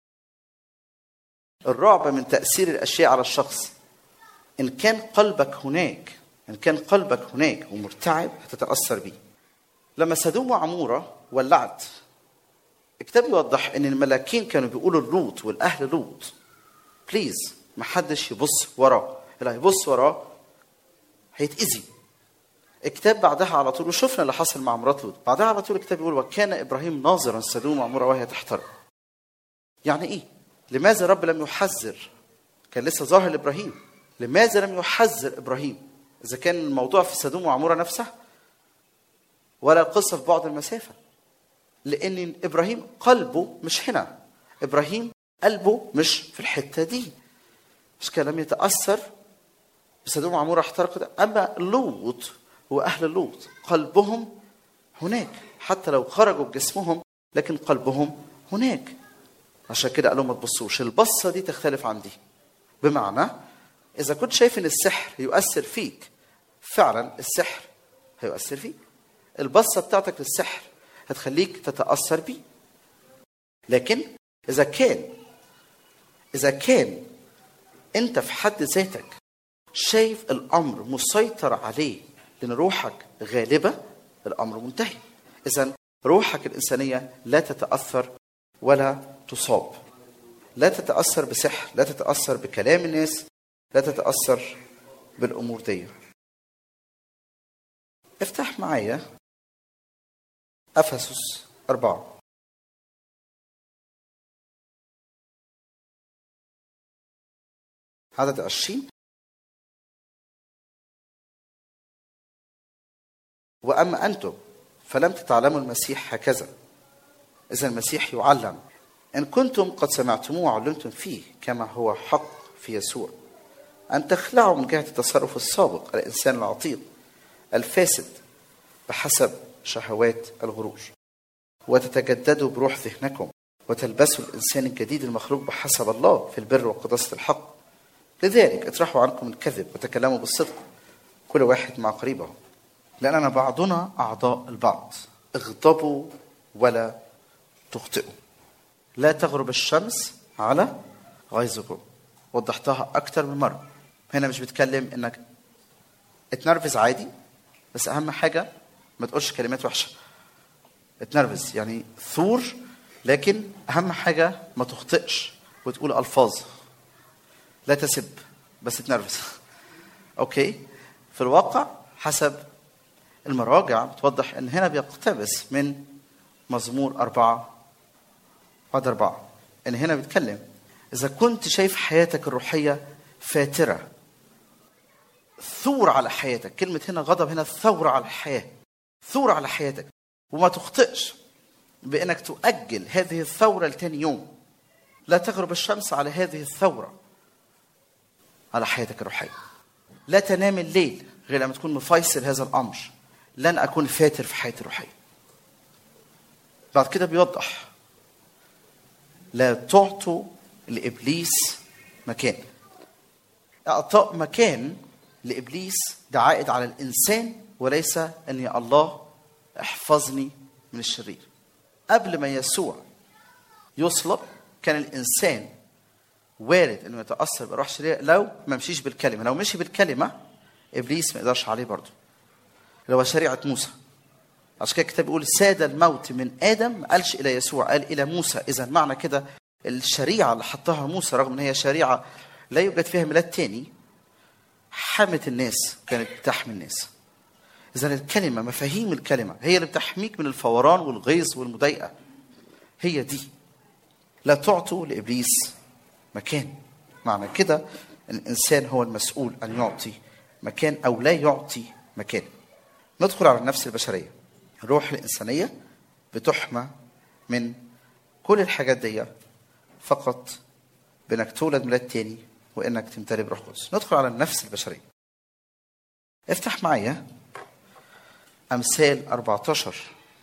الرعب من تاثير الاشياء على الشخص ان كان قلبك هناك ان كان قلبك هناك ومرتعب هتتاثر بيه لما سدوم وعموره ولعت الكتاب يوضح ان الملاكين كانوا بيقولوا لوط والاهل لوط بليز ما حدش يبص وراه اللي هيبص وراه هيتاذي الكتاب بعدها على طول وشفنا اللي حصل مع مرات لوط بعدها على طول الكتاب يقول وكان ابراهيم ناظرا سدوم وعموره وهي تحترق يعني ايه لماذا رب لم يحذر كان لسه ظاهر لابراهيم لماذا لم يحذر ابراهيم اذا كان الموضوع في سدوم وعموره نفسها ولا القصه في بعد المسافه لان ابراهيم قلبه مش هنا ابراهيم قلبه مش في الحته دي مش كان لم يتاثر بسدوم وعموره احترقت اما لوط واهل لوط قلبهم هناك حتى لو خرجوا بجسمهم لكن قلبهم هناك عشان كده قالوا ما تبصوش البصه دي تختلف عن دي بمعنى اذا كنت شايف ان السحر يؤثر فيك فعلا السحر هيؤثر فيك البصه بتاعتك للسحر هتخليك تتاثر بيه لكن اذا كان اذا كان انت في حد ذاتك شايف الامر مسيطر عليه لان روحك غالبه الامر منتهي اذا روحك الانسانيه لا تتاثر ولا تصاب لا تتاثر بسحر لا تتاثر بكلام الناس لا تتاثر بالامور دي افتح معايا افسس أربعة عدد عشرين وأما أنتم فلم تتعلموا المسيح هكذا إذا المسيح يعلم إن كنتم قد سمعتموه وعلمتم فيه كما هو حق في يسوع أن تخلعوا من جهة التصرف السابق الإنسان العتيق الفاسد بحسب شهوات الغرور وتتجددوا بروح ذهنكم وتلبسوا الإنسان الجديد المخلوق بحسب الله في البر وقداسة الحق لذلك اطرحوا عنكم الكذب وتكلموا بالصدق كل واحد مع قريبه لأننا بعضنا أعضاء البعض اغضبوا ولا تخطئوا لا تغرب الشمس على غيظكم وضحتها أكتر من مرة هنا مش بتكلم إنك اتنرفز عادي بس أهم حاجة ما تقولش كلمات وحشة اتنرفز يعني ثور لكن أهم حاجة ما تخطئش وتقول ألفاظ لا تسب بس تنرفز أوكي في الواقع حسب المراجع بتوضح ان هنا بيقتبس من مزمور أربعة عدد أربعة ان هنا بيتكلم إذا كنت شايف حياتك الروحية فاترة ثور على حياتك كلمة هنا غضب هنا ثورة على الحياة ثور على حياتك وما تخطئش بأنك تؤجل هذه الثورة لتاني يوم لا تغرب الشمس على هذه الثورة على حياتك الروحية لا تنام الليل غير لما تكون مفيصل هذا الأمر لن أكون فاتر في حياتي الروحية بعد كده بيوضح لا تعطوا لإبليس مكان إعطاء مكان لابليس ده عائد على الانسان وليس ان يا الله احفظني من الشرير قبل ما يسوع يصلب كان الانسان وارد انه يتاثر بروح شرير لو ما مشيش بالكلمه لو مشي بالكلمه ابليس ما يقدرش عليه برضه اللي هو شريعه موسى عشان كده الكتاب بيقول ساد الموت من ادم ما قالش الى يسوع قال الى موسى اذا معنى كده الشريعه اللي حطها موسى رغم ان هي شريعه لا يوجد فيها ميلاد تاني حمت الناس كانت بتحمي الناس اذا الكلمه مفاهيم الكلمه هي اللي بتحميك من الفوران والغيظ والمضايقه هي دي لا تعطوا لابليس مكان معنى كده الانسان هو المسؤول ان يعطي مكان او لا يعطي مكان ندخل على النفس البشريه الروح الانسانيه بتحمى من كل الحاجات دي فقط بانك تولد ميلاد تاني وانك تمتلي بروح قدس ندخل على النفس البشريه افتح معايا امثال 14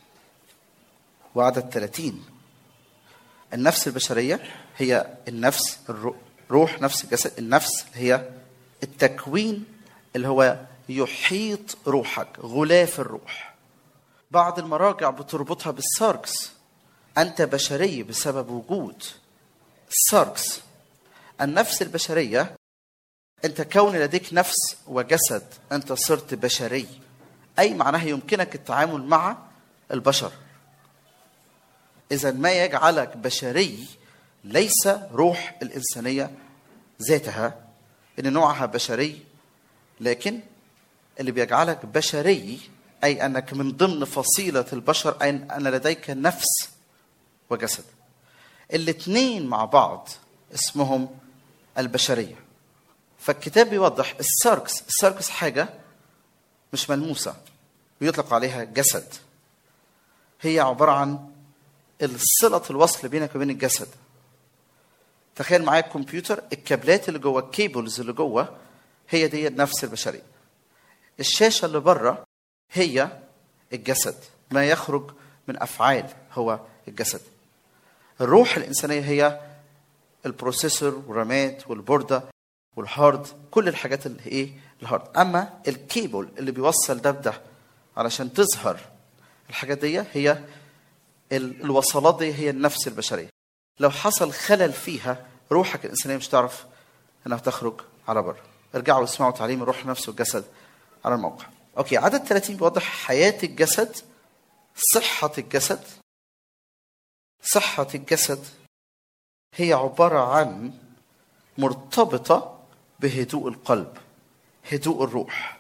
وعدد 30 النفس البشريه هي النفس الروح نفس الجسد النفس هي التكوين اللي هو يحيط روحك غلاف الروح بعض المراجع بتربطها بالساركس انت بشري بسبب وجود الساركس النفس البشريه انت كون لديك نفس وجسد انت صرت بشري اي معناها يمكنك التعامل مع البشر اذا ما يجعلك بشري ليس روح الانسانيه ذاتها ان نوعها بشري لكن اللي بيجعلك بشري اي انك من ضمن فصيله البشر اي ان لديك نفس وجسد الاثنين مع بعض اسمهم البشريه فالكتاب بيوضح الساركس الساركس حاجه مش ملموسه ويطلق عليها جسد هي عباره عن الصله الوصل بينك وبين الجسد تخيل معايا الكمبيوتر الكابلات اللي جوه الكيبلز اللي جوه هي دي النفس البشريه الشاشه اللي بره هي الجسد ما يخرج من افعال هو الجسد الروح الانسانيه هي البروسيسور والرامات والبورده والهارد كل الحاجات اللي ايه الهارد اما الكيبل اللي بيوصل ده بده علشان تظهر الحاجات دي هي الوصلات دي هي النفس البشريه لو حصل خلل فيها روحك الانسانيه مش تعرف انها تخرج على بره ارجعوا واسمعوا تعليم الروح النفس والجسد على الموقع اوكي عدد 30 بيوضح حياه الجسد صحه الجسد صحه الجسد هي عباره عن مرتبطه بهدوء القلب هدوء الروح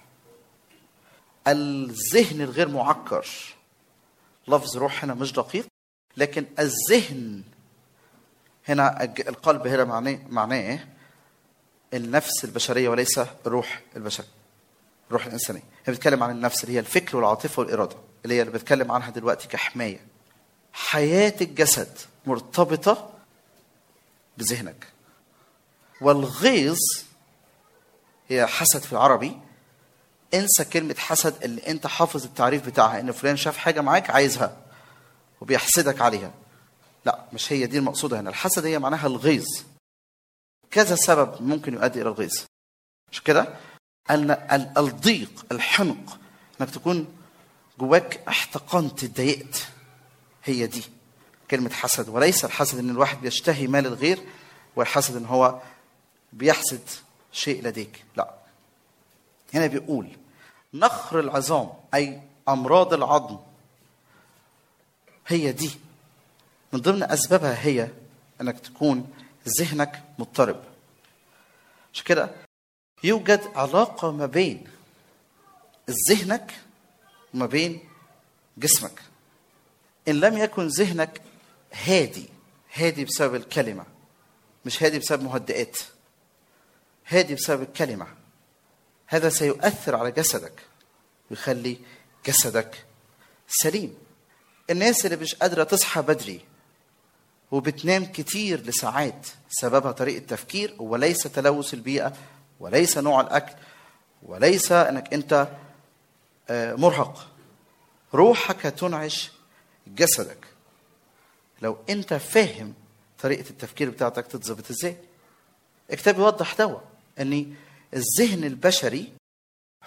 الذهن الغير معكر لفظ روح هنا مش دقيق لكن الذهن هنا القلب هنا معناه معناه النفس البشريه وليس الروح البشريه الروح الانسانيه هي بتتكلم عن النفس اللي هي الفكر والعاطفه والاراده اللي هي اللي بتكلم عنها دلوقتي كحمايه حياه الجسد مرتبطه بذهنك والغيظ هي حسد في العربي انسى كلمة حسد اللي انت حافظ التعريف بتاعها ان فلان شاف حاجة معاك عايزها وبيحسدك عليها لا مش هي دي المقصودة هنا الحسد هي معناها الغيظ كذا سبب ممكن يؤدي الى الغيظ مش كده ان الضيق الحنق انك تكون جواك احتقنت اتضايقت هي دي كلمة حسد وليس الحسد ان الواحد بيشتهي مال الغير والحسد ان هو بيحسد شيء لديك لا هنا بيقول نخر العظام اي امراض العظم هي دي من ضمن اسبابها هي انك تكون ذهنك مضطرب عشان كده يوجد علاقه ما بين ذهنك وما بين جسمك ان لم يكن ذهنك هادي هادي بسبب الكلمه مش هادي بسبب مهدئات هادي بسبب الكلمه هذا سيؤثر على جسدك ويخلي جسدك سليم الناس اللي مش قادرة تصحى بدري وبتنام كتير لساعات سببها طريقة تفكير وليس تلوث البيئة وليس نوع الأكل وليس أنك أنت مرهق روحك هتنعش جسدك لو أنت فاهم طريقة التفكير بتاعتك تتظبط ازاي الكتاب يوضح دوا ان الذهن البشري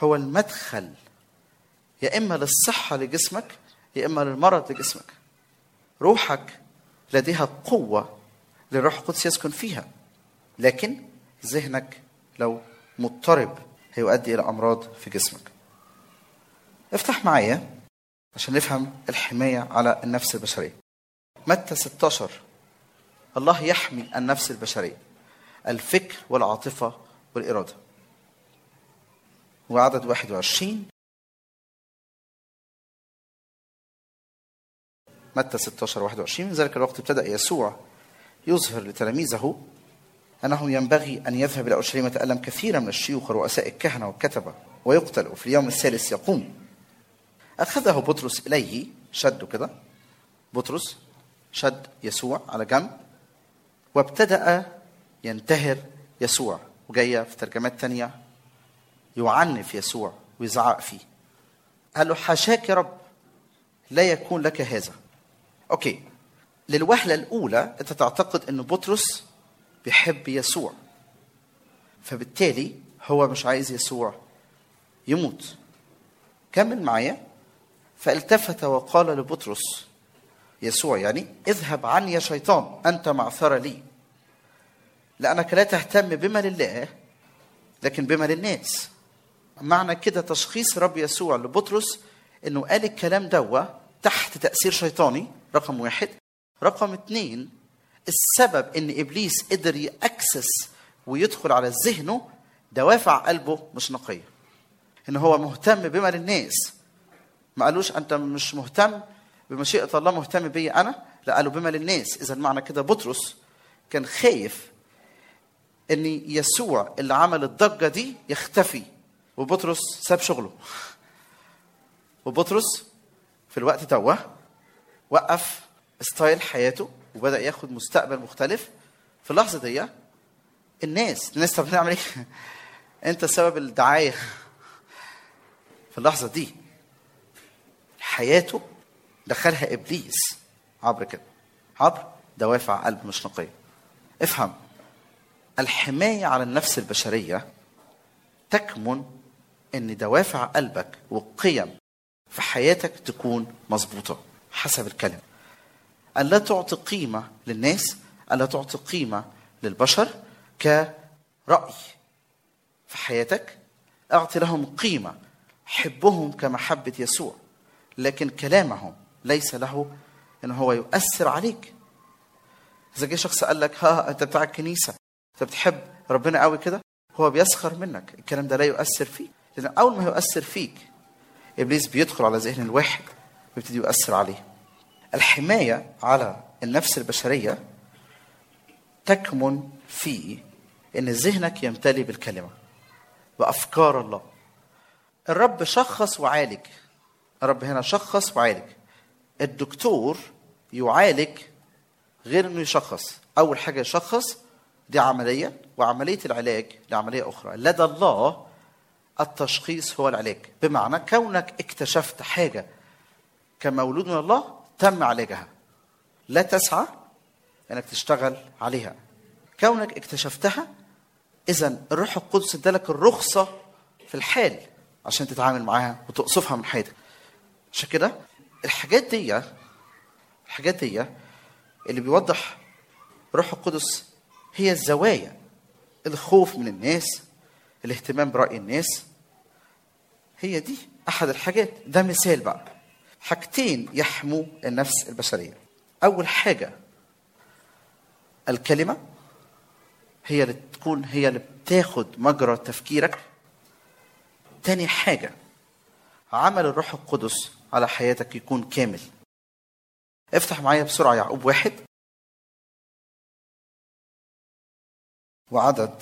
هو المدخل يا اما للصحه لجسمك يا اما للمرض لجسمك روحك لديها قوه للروح القدس يسكن فيها لكن ذهنك لو مضطرب هيؤدي الى امراض في جسمك افتح معايا عشان نفهم الحمايه على النفس البشريه متى 16 الله يحمي النفس البشريه الفكر والعاطفه والاراده وعدد 21 متى 16 21 من ذلك الوقت ابتدأ يسوع يظهر لتلاميذه أنه ينبغي أن يذهب إلى أورشليم يتألم كثيرا من الشيوخ ورؤساء الكهنة والكتبة ويقتل وفي اليوم الثالث يقوم أخذه بطرس إليه شده كده بطرس شد يسوع على جنب وابتدأ ينتهر يسوع وجاية في ترجمات تانية يعنف يسوع ويزعق فيه قال له حاشاك يا رب لا يكون لك هذا اوكي للوهلة الأولى أنت تعتقد أن بطرس بيحب يسوع فبالتالي هو مش عايز يسوع يموت كمل معايا فالتفت وقال لبطرس يسوع يعني اذهب عني يا شيطان أنت معثرة لي لأنك لا تهتم بما لله لكن بما للناس معنى كده تشخيص رب يسوع لبطرس انه قال الكلام دوا تحت تأثير شيطاني رقم واحد رقم اتنين السبب ان ابليس قدر يأكسس ويدخل على ذهنه دوافع قلبه مش نقية ان هو مهتم بما للناس ما قالوش انت مش مهتم بمشيئة الله مهتم بي انا لا قالوا بما للناس اذا معنى كده بطرس كان خايف ان يسوع اللي عمل الضجة دي يختفي وبطرس ساب شغله وبطرس في الوقت توه وقف ستايل حياته وبدا ياخد مستقبل مختلف في اللحظه دي الناس الناس طب نعمل ايه؟ انت سبب الدعايه في اللحظه دي حياته دخلها ابليس عبر كده عبر دوافع قلب مش نقيه افهم الحمايه على النفس البشريه تكمن ان دوافع قلبك والقيم في حياتك تكون مظبوطه حسب الكلمه أن لا تعطي قيمة للناس أن لا تعطي قيمة للبشر كرأي في حياتك أعطي لهم قيمة حبهم كمحبة يسوع لكن كلامهم ليس له أن هو يؤثر عليك إذا جه شخص قال لك ها أنت بتاع الكنيسة أنت بتحب ربنا قوي كده هو بيسخر منك الكلام ده لا يؤثر فيك لأن أول ما يؤثر فيك إبليس بيدخل على ذهن الواحد ويبتدي يؤثر عليه الحماية على النفس البشرية تكمن في ان ذهنك يمتلي بالكلمة بأفكار الله الرب شخص وعالج الرب هنا شخص وعالج الدكتور يعالج غير انه يشخص اول حاجه يشخص دي عمليه وعمليه العلاج دي عمليه اخرى لدى الله التشخيص هو العلاج بمعنى كونك اكتشفت حاجه كمولود من الله تم علاجها لا تسعى انك تشتغل عليها كونك اكتشفتها اذا الروح القدس ادالك الرخصه في الحال عشان تتعامل معاها وتقصفها من حياتك عشان كده الحاجات دي الحاجات دي اللي بيوضح روح القدس هي الزوايا الخوف من الناس الاهتمام برأي الناس هي دي أحد الحاجات ده مثال بقى حاجتين يحموا النفس البشرية أول حاجة الكلمة هي اللي تكون هي اللي بتاخد مجرى تفكيرك تاني حاجة عمل الروح القدس على حياتك يكون كامل افتح معايا بسرعة يعقوب واحد وعدد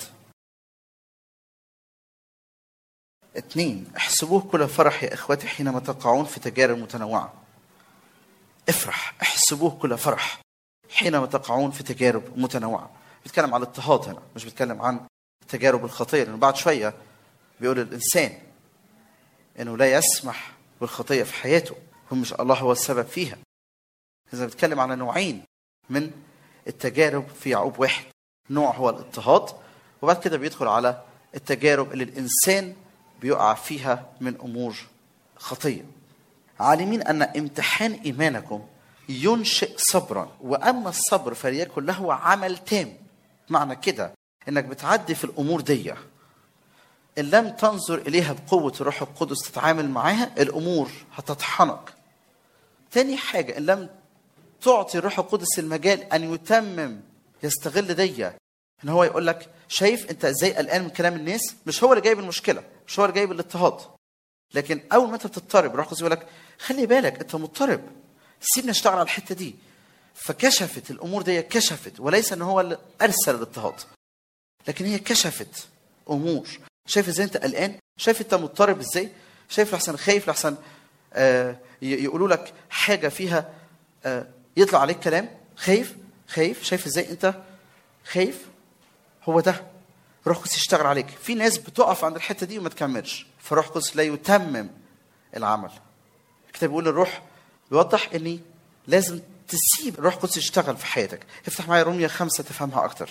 اثنين احسبوه كل فرح يا اخوتي حينما تقعون في تجارب متنوعه افرح احسبوه كل فرح حينما تقعون في تجارب متنوعه بيتكلم على الاضطهاد هنا مش بيتكلم عن تجارب الخطيه لانه بعد شويه بيقول الانسان انه لا يسمح بالخطيه في حياته هم مش الله هو السبب فيها اذا بيتكلم على نوعين من التجارب في يعقوب واحد نوع هو الاضطهاد وبعد كده بيدخل على التجارب اللي الانسان بيقع فيها من امور خطيه عالمين ان امتحان ايمانكم ينشئ صبرا واما الصبر فليكن له عمل تام معنى كده انك بتعدي في الامور دي ان لم تنظر اليها بقوه الروح القدس تتعامل معاها الامور هتطحنك تاني حاجه ان لم تعطي الروح القدس المجال ان يتمم يستغل دي ان هو يقول لك شايف انت ازاي قلقان من كلام الناس مش هو اللي جايب المشكله مش هو اللي جايب الاضطهاد لكن اول ما انت بتضطرب الروح القدس يقول لك خلي بالك انت مضطرب سيبنا نشتغل على الحته دي فكشفت الامور دي كشفت وليس ان هو اللي ارسل الاضطهاد لكن هي كشفت امور شايف ازاي انت قلقان شايف انت مضطرب ازاي شايف لحسن خايف لحسن آه ي- يقولوا لك حاجه فيها آه يطلع عليك كلام خايف خايف شايف ازاي انت خايف هو ده روح القدس يشتغل عليك في ناس بتقف عند الحته دي وما تكملش فروح القدس لا يتمم العمل الكتاب بيقول الروح بيوضح اني لازم تسيب الروح القدس يشتغل في حياتك افتح معايا رومية خمسة تفهمها أكتر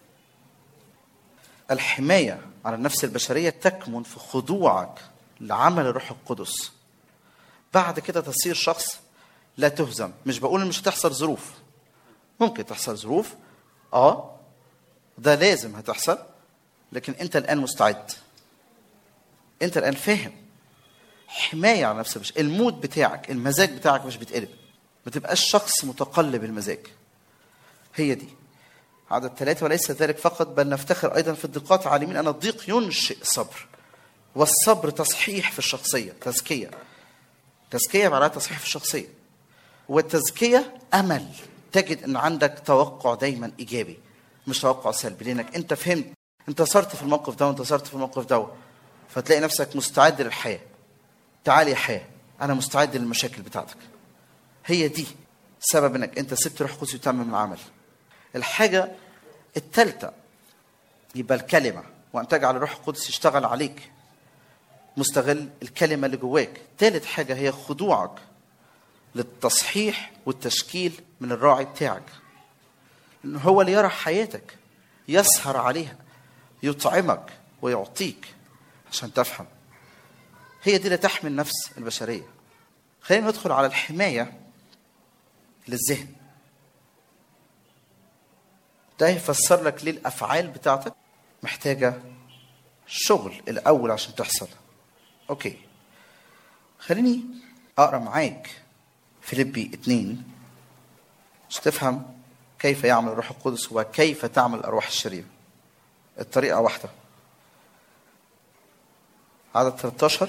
الحماية على النفس البشرية تكمن في خضوعك لعمل الروح القدس بعد كده تصير شخص لا تهزم مش بقول إن مش هتحصل ظروف ممكن تحصل ظروف اه ده لازم هتحصل لكن انت الان مستعد انت الان فاهم حمايه على نفس البشر المود بتاعك المزاج بتاعك مش بيتقلب ما تبقاش شخص متقلب المزاج هي دي عدد ثلاثة وليس ذلك فقط بل نفتخر أيضا في الضيقات عالمين أن الضيق ينشئ صبر والصبر تصحيح في الشخصية تزكية تزكية معناها تصحيح في الشخصية والتزكية أمل تجد أن عندك توقع دايما إيجابي مش توقع سلبي لأنك أنت فهمت انتصرت في الموقف ده وانتصرت في الموقف ده فتلاقي نفسك مستعد للحياة تعال يا حياة أنا مستعد للمشاكل بتاعتك هي دي سبب انك انت سبت روح القدس يتمم العمل الحاجة الثالثة يبقى الكلمة وأن تجعل الروح القدس يشتغل عليك مستغل الكلمة اللي جواك ثالث حاجة هي خضوعك للتصحيح والتشكيل من الراعي بتاعك إن هو اللي يرى حياتك يسهر عليها يطعمك ويعطيك عشان تفهم هي دي اللي تحمي النفس البشرية خلينا ندخل على الحماية للذهن ده يفسر لك ليه الافعال بتاعتك محتاجه شغل الاول عشان تحصل اوكي خليني اقرا معاك فيليبي اتنين عشان تفهم كيف يعمل الروح القدس وكيف تعمل الارواح الشريره الطريقه واحده عدد 13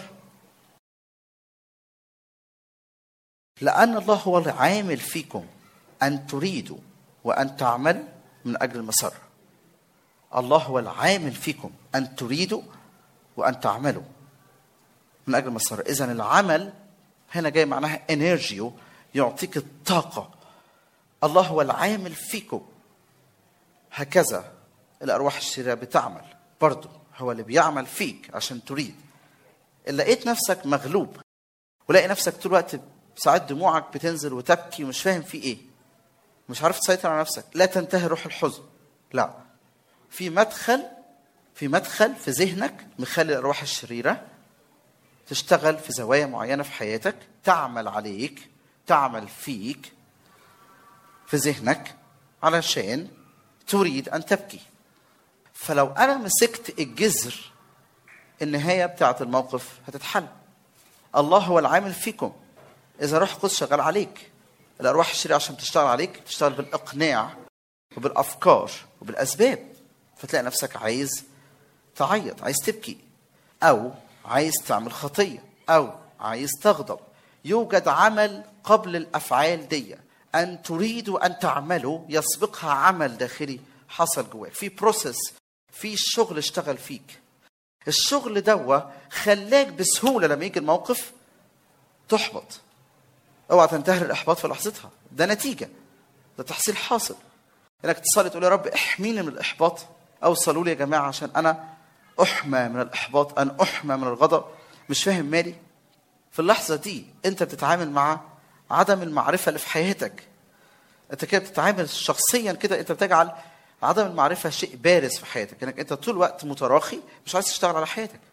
لأن الله هو العامل فيكم أن تريدوا وأن تعملوا من أجل المسر الله هو العامل فيكم أن تريدوا وأن تعملوا من أجل المسر إذا العمل هنا جاي معناها انرجيو يعطيك الطاقة الله هو العامل فيكم هكذا الأرواح الشريرة بتعمل برضو هو اللي بيعمل فيك عشان تريد إن لقيت نفسك مغلوب ولاقي نفسك طول الوقت ساعات دموعك بتنزل وتبكي ومش فاهم في ايه مش عارف تسيطر على نفسك لا تنتهي روح الحزن لا في مدخل في مدخل في ذهنك مخلي الارواح الشريره تشتغل في زوايا معينه في حياتك تعمل عليك تعمل فيك في ذهنك علشان تريد ان تبكي فلو انا مسكت الجذر النهايه بتاعت الموقف هتتحل الله هو العامل فيكم اذا روح القدس شغال عليك الارواح الشريره عشان تشتغل عليك تشتغل بالاقناع وبالافكار وبالاسباب فتلاقي نفسك عايز تعيط عايز تبكي او عايز تعمل خطيه او عايز تغضب يوجد عمل قبل الافعال دي ان تريدوا ان تعملوا يسبقها عمل داخلي حصل جواك في بروسيس في شغل اشتغل فيك الشغل دوا خلاك بسهوله لما يجي الموقف تحبط اوعى تنتهر الاحباط في لحظتها ده نتيجه ده تحصيل حاصل انك تصلي تقول يا رب احميني من الاحباط اوصلوا لي يا جماعه عشان انا احمى من الاحباط ان احمى من الغضب مش فاهم مالي في اللحظه دي انت بتتعامل مع عدم المعرفه اللي في حياتك انت كده بتتعامل شخصيا كده انت بتجعل عدم المعرفه شيء بارز في حياتك انك انت طول الوقت متراخي مش عايز تشتغل على حياتك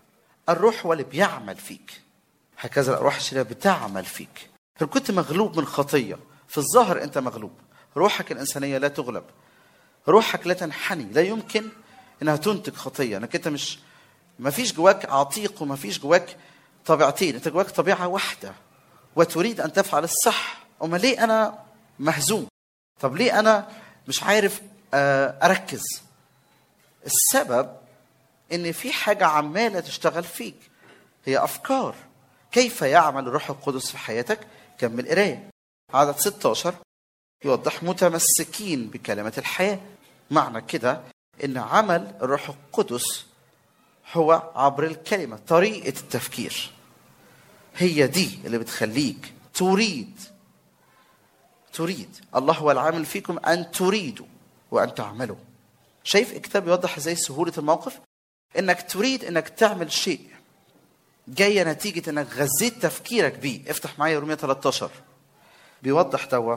الروح هو اللي بيعمل فيك هكذا الارواح الشريره بتعمل فيك ان كنت مغلوب من خطيه في الظاهر انت مغلوب روحك الانسانيه لا تغلب روحك لا تنحني لا يمكن انها تنتج خطيه انك انت مش ما فيش جواك عتيق وما فيش جواك طبيعتين انت جواك طبيعه واحده وتريد ان تفعل الصح اما ليه انا مهزوم طب ليه انا مش عارف آه، اركز السبب ان في حاجه عماله تشتغل فيك هي افكار كيف يعمل الروح القدس في حياتك كمل قرايه عدد 16 يوضح متمسكين بكلمه الحياه معنى كده ان عمل الروح القدس هو عبر الكلمه طريقه التفكير هي دي اللي بتخليك تريد تريد الله هو العامل فيكم ان تريدوا وان تعملوا شايف الكتاب يوضح ازاي سهوله الموقف انك تريد انك تعمل شيء جايه نتيجه انك غذيت تفكيرك بيه افتح معايا رومية 13 بيوضح دوا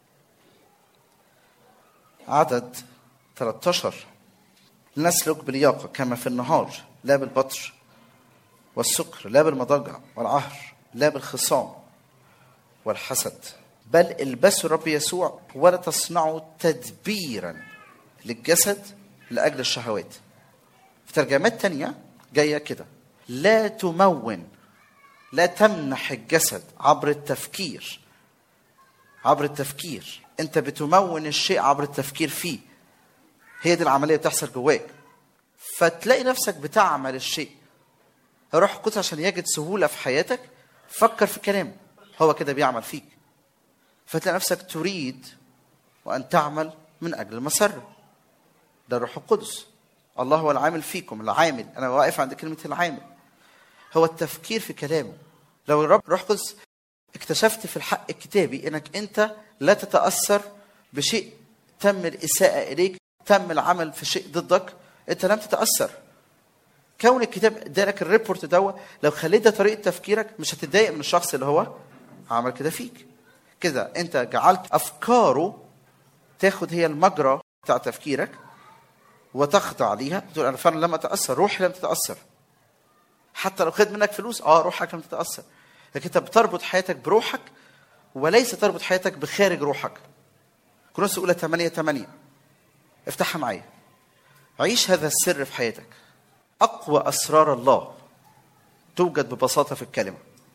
عدد 13 لنسلك بلياقه كما في النهار لا بالبطر والسكر لا بالمضاجع والعهر لا بالخصام والحسد بل البسوا الرب يسوع ولا تصنعوا تدبيرا للجسد لاجل الشهوات في ترجمات تانية جاية كده لا تمون لا تمنح الجسد عبر التفكير عبر التفكير انت بتمون الشيء عبر التفكير فيه هي دي العملية بتحصل جواك فتلاقي نفسك بتعمل الشيء روح القدس عشان يجد سهولة في حياتك فكر في كلامه هو كده بيعمل فيك فتلاقي نفسك تريد وأن تعمل من أجل المسرة ده الروح القدس الله هو العامل فيكم العامل أنا واقف عند كلمة العامل هو التفكير في كلامه لو الرب روح القدس اكتشفت في الحق الكتابي انك انت لا تتاثر بشيء تم الاساءه اليك تم العمل في شيء ضدك انت لم تتاثر كون الكتاب ادالك الريبورت دوا لو خليت ده طريقه تفكيرك مش هتتضايق من الشخص اللي هو عمل كده فيك كده انت جعلت افكاره تاخد هي المجرى بتاع تفكيرك وتخضع ليها تقول انا فعلا لم اتاثر روحي لم تتاثر حتى لو خد منك فلوس اه روحك لم تتاثر لكن انت بتربط حياتك بروحك وليس تربط حياتك بخارج روحك كورنثوس الاولى 8 8 افتحها معايا عيش هذا السر في حياتك اقوى اسرار الله توجد ببساطه في الكلمه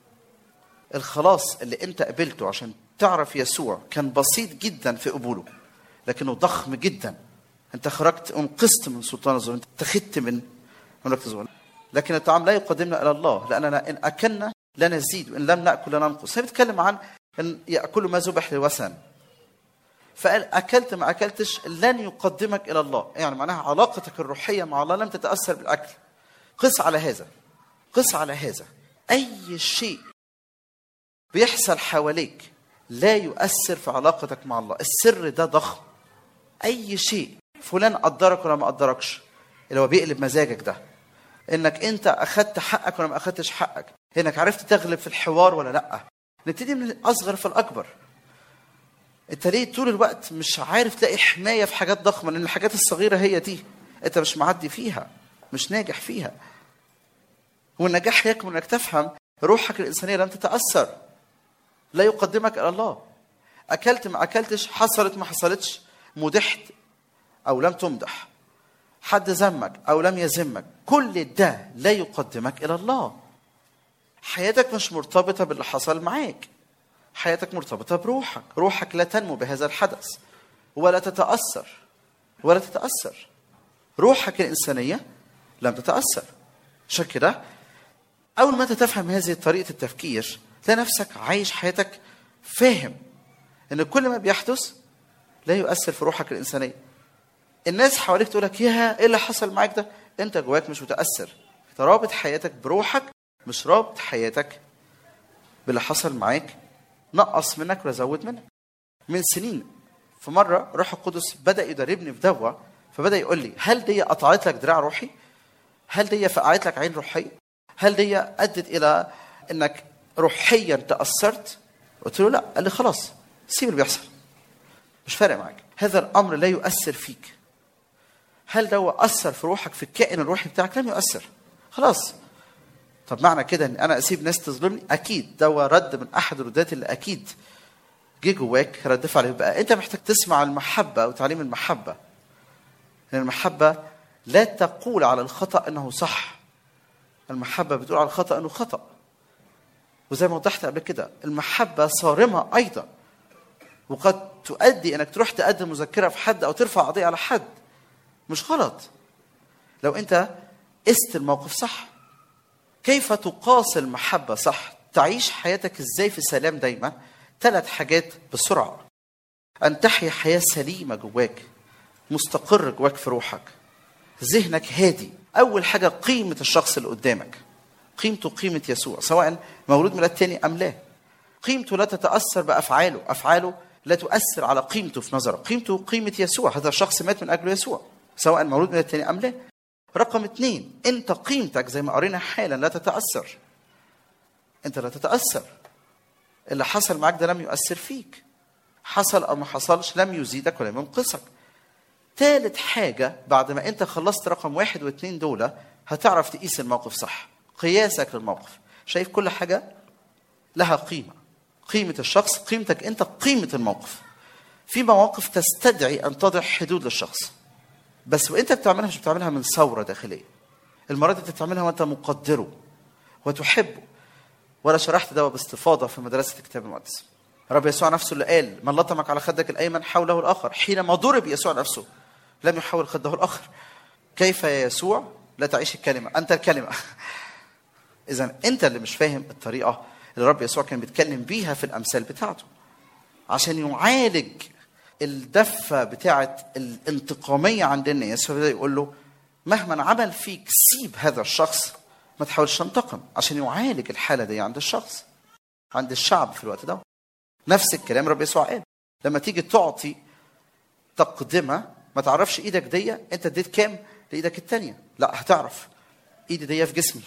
الخلاص اللي انت قبلته عشان تعرف يسوع كان بسيط جدا في قبوله لكنه ضخم جدا انت خرجت انقذت من سلطان الظلم انت خدت من مملكه الظلم لكن الطعام لا يقدمنا الى الله لاننا ان اكلنا لا نزيد وان لم ناكل لا ننقص هي بتتكلم عن ان ياكلوا ما ذبح للوثن فقال اكلت ما اكلتش لن يقدمك الى الله يعني معناها علاقتك الروحيه مع الله لم تتاثر بالاكل قس على هذا قس على هذا اي شيء بيحصل حواليك لا يؤثر في علاقتك مع الله السر ده ضخم اي شيء فلان قدرك ولا ما قدركش اللي هو بيقلب مزاجك ده انك انت اخدت حقك ولا ما اخدتش حقك انك عرفت تغلب في الحوار ولا لا نبتدي من الاصغر فالاكبر انت ليه طول الوقت مش عارف تلاقي حمايه في حاجات ضخمه لان الحاجات الصغيره هي دي انت مش معدي فيها مش ناجح فيها والنجاح يكمن انك تفهم روحك الانسانيه لم تتاثر لا يقدمك الى الله اكلت ما اكلتش حصلت ما حصلتش مدحت او لم تمدح حد ذمك او لم يذمك كل ده لا يقدمك الى الله حياتك مش مرتبطه باللي حصل معاك حياتك مرتبطه بروحك روحك لا تنمو بهذا الحدث ولا تتاثر ولا تتاثر روحك الانسانيه لم تتاثر عشان كده اول ما تفهم هذه طريقه التفكير تلاقي نفسك عايش حياتك فاهم ان كل ما بيحدث لا يؤثر في روحك الانسانيه الناس حواليك تقول لك يا ايه اللي حصل معاك ده انت جواك مش متاثر انت رابط حياتك بروحك مش رابط حياتك باللي حصل معاك نقص منك ولا زود منك من سنين في مره روح القدس بدا يدربني في دوا فبدا يقول لي هل دي قطعت لك دراع روحي هل دي فقعت لك عين روحيه هل دي ادت الى انك روحيا تاثرت قلت له لا قال لي خلاص سيب اللي بيحصل مش فارق معاك هذا الامر لا يؤثر فيك هل ده اثر في روحك في الكائن الروحي بتاعك لم يؤثر خلاص طب معنى كده ان انا اسيب ناس تظلمني اكيد ده هو رد من احد الردات اللي اكيد جه جواك رد فعل يبقى انت محتاج تسمع المحبه وتعليم المحبه لان المحبه لا تقول على الخطا انه صح المحبه بتقول على الخطا انه خطا وزي ما وضحت قبل كده المحبه صارمه ايضا وقد تؤدي انك تروح تقدم مذكره في حد او ترفع قضيه على حد مش غلط لو انت قست الموقف صح كيف تقاس المحبه صح تعيش حياتك ازاي في سلام دايما ثلاث حاجات بسرعه ان تحيا حياه سليمه جواك مستقر جواك في روحك ذهنك هادي اول حاجه قيمه الشخص اللي قدامك قيمته قيمه يسوع سواء مولود ميلاد تاني ام لا قيمته لا تتاثر بافعاله افعاله لا تؤثر على قيمته في نظرك قيمته قيمه يسوع هذا الشخص مات من اجل يسوع سواء مولود ميلاد تاني ام لا رقم اثنين انت قيمتك زي ما قرينا حالا لا تتاثر انت لا تتاثر اللي حصل معاك ده لم يؤثر فيك حصل او ما حصلش لم يزيدك ولم ينقصك ثالث حاجة بعد ما أنت خلصت رقم واحد واثنين دول هتعرف تقيس الموقف صح قياسك للموقف شايف كل حاجة لها قيمة قيمة الشخص قيمتك أنت قيمة الموقف في مواقف تستدعي أن تضع حدود للشخص بس وأنت بتعملها مش بتعملها من ثورة داخلية المرات أنت بتعملها وأنت مقدره وتحبه وأنا شرحت ده باستفاضة في مدرسة الكتاب المقدس رب يسوع نفسه اللي قال من لطمك على خدك الأيمن حوله الآخر حينما ضرب يسوع نفسه لم يحول خده الآخر كيف يا يسوع لا تعيش الكلمة أنت الكلمة إذا أنت اللي مش فاهم الطريقة اللي رب يسوع كان بيتكلم بيها في الأمثال بتاعته عشان يعالج الدفة بتاعة الانتقامية عند الناس فبدأ يقول له مهما عمل فيك سيب هذا الشخص ما تحاولش تنتقم عشان يعالج الحالة دي عند الشخص عند الشعب في الوقت ده نفس الكلام رب يسوع قال لما تيجي تعطي تقدمة ما تعرفش ايدك دي انت اديت كام لايدك التانية لا هتعرف ايدي دي في جسمي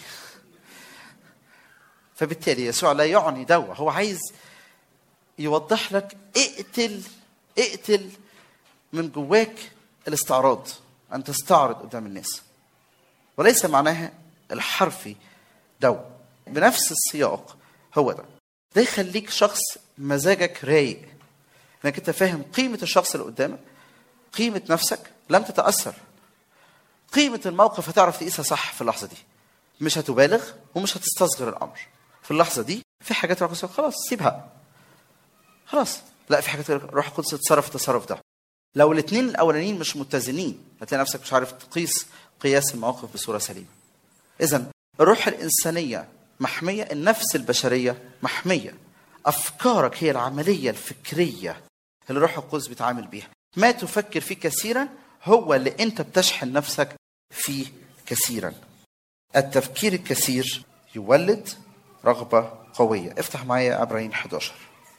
فبالتالي يسوع لا يعني دوا هو عايز يوضح لك اقتل اقتل من جواك الاستعراض ان تستعرض قدام الناس وليس معناها الحرفي دو بنفس السياق هو ده ده يخليك شخص مزاجك رايق انك انت فاهم قيمه الشخص اللي قدامك قيمه نفسك لم تتاثر قيمه الموقف هتعرف تقيسها صح في اللحظه دي مش هتبالغ ومش هتستصغر الامر في اللحظه دي في حاجات روح القدس خلاص سيبها خلاص لا في حاجات روح القدس تتصرف التصرف ده لو الاثنين الاولانيين مش متزنين هتلاقي نفسك مش عارف تقيس قياس المواقف بصوره سليمه اذا الروح الانسانيه محميه النفس البشريه محميه افكارك هي العمليه الفكريه اللي الروح القدس بيتعامل بيها ما تفكر فيه كثيرا هو اللي انت بتشحن نفسك فيه كثيرا التفكير الكثير يولد رغبة قوية افتح معايا عبرين 11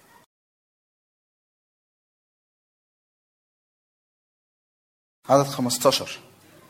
عدد 15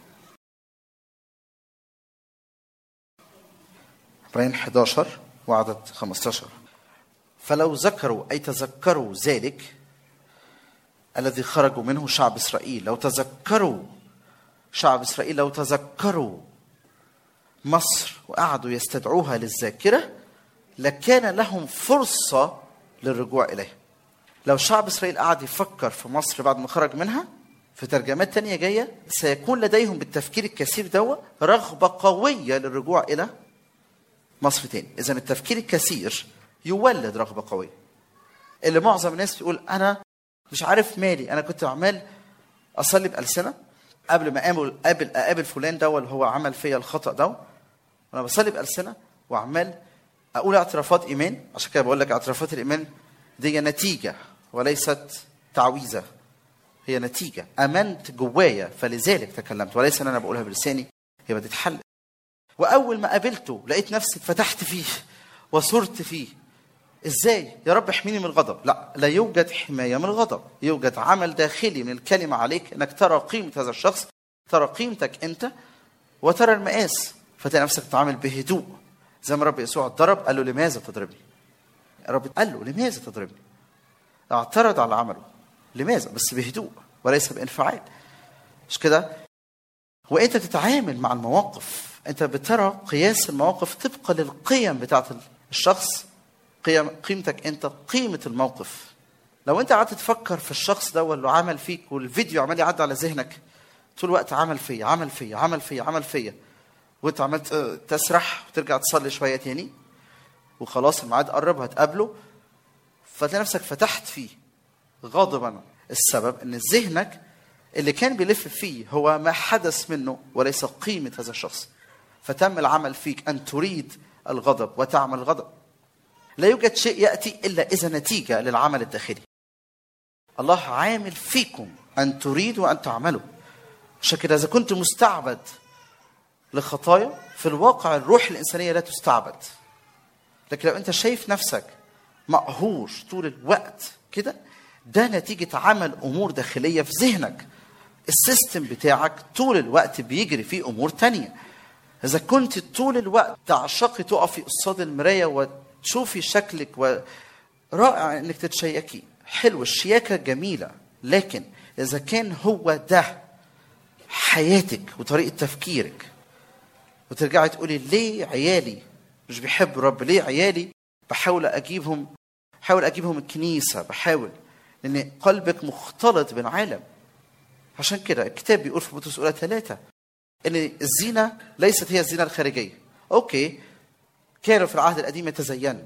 عبرين 11 وعدد 15 فلو ذكروا أي تذكروا ذلك الذي خرجوا منه شعب إسرائيل لو تذكروا شعب إسرائيل لو تذكروا مصر وقعدوا يستدعوها للذاكرة لكان لهم فرصة للرجوع إليها لو شعب إسرائيل قعد يفكر في مصر بعد ما خرج منها في ترجمات تانية جاية سيكون لديهم بالتفكير الكثير دوا رغبة قوية للرجوع إلى مصر تاني إذا التفكير الكثير يولد رغبة قوية اللي معظم الناس يقول أنا مش عارف مالي أنا كنت عمال أصلي بألسنة قبل ما اقابل اقابل اقابل فلان ده اللي هو عمل فيا الخطا ده وانا بصلي بالسنه وعمال اقول اعترافات ايمان عشان كده بقول لك اعترافات الايمان دي نتيجه وليست تعويذه هي نتيجه امنت جوايا فلذلك تكلمت وليس ان انا بقولها بلساني هي بتتحل واول ما قابلته لقيت نفسي اتفتحت فيه وصرت فيه ازاي يا رب احميني من الغضب لا لا يوجد حمايه من الغضب يوجد عمل داخلي من الكلمه عليك انك ترى قيمه هذا الشخص ترى قيمتك انت وترى المقاس فتلاقي نفسك تتعامل بهدوء زي ما رب يسوع ضرب قال له لماذا تضربني رب قال له لماذا تضربني اعترض على عمله لماذا بس بهدوء وليس بانفعال مش كده وانت تتعامل مع المواقف انت بترى قياس المواقف طبقا للقيم بتاعت الشخص قيم قيمتك انت قيمه الموقف لو انت قعدت تفكر في الشخص ده واللي عمل فيك والفيديو عمال يعدي على ذهنك طول الوقت عمل فيا عمل فيا عمل فيا عمل فيا وانت عمال ت- تسرح وترجع تصلي شويه تاني وخلاص الميعاد قرب هتقابله فتلاقي نفسك فتحت فيه غاضبا السبب ان ذهنك اللي كان بيلف فيه هو ما حدث منه وليس قيمه هذا الشخص فتم العمل فيك ان تريد الغضب وتعمل الغضب لا يوجد شيء ياتي الا اذا نتيجه للعمل الداخلي الله عامل فيكم ان تريدوا ان تعملوا عشان كده اذا كنت مستعبد لخطايا في الواقع الروح الانسانيه لا تستعبد لكن لو انت شايف نفسك مقهور طول الوقت كده ده نتيجة عمل أمور داخلية في ذهنك السيستم بتاعك طول الوقت بيجري فيه أمور تانية إذا كنت طول الوقت تعشقي تقفي قصاد المراية وتشوفي شكلك ورائع إنك تتشيكي حلو الشياكة جميلة لكن إذا كان هو ده حياتك وطريقة تفكيرك وترجعي تقولي ليه عيالي مش بيحبوا الرب ليه عيالي بحاول اجيبهم بحاول اجيبهم الكنيسه بحاول لان قلبك مختلط بالعالم عشان كده الكتاب بيقول في بطرس الاولى ثلاثه ان الزينه ليست هي الزينه الخارجيه اوكي كانوا في العهد القديم يتزينوا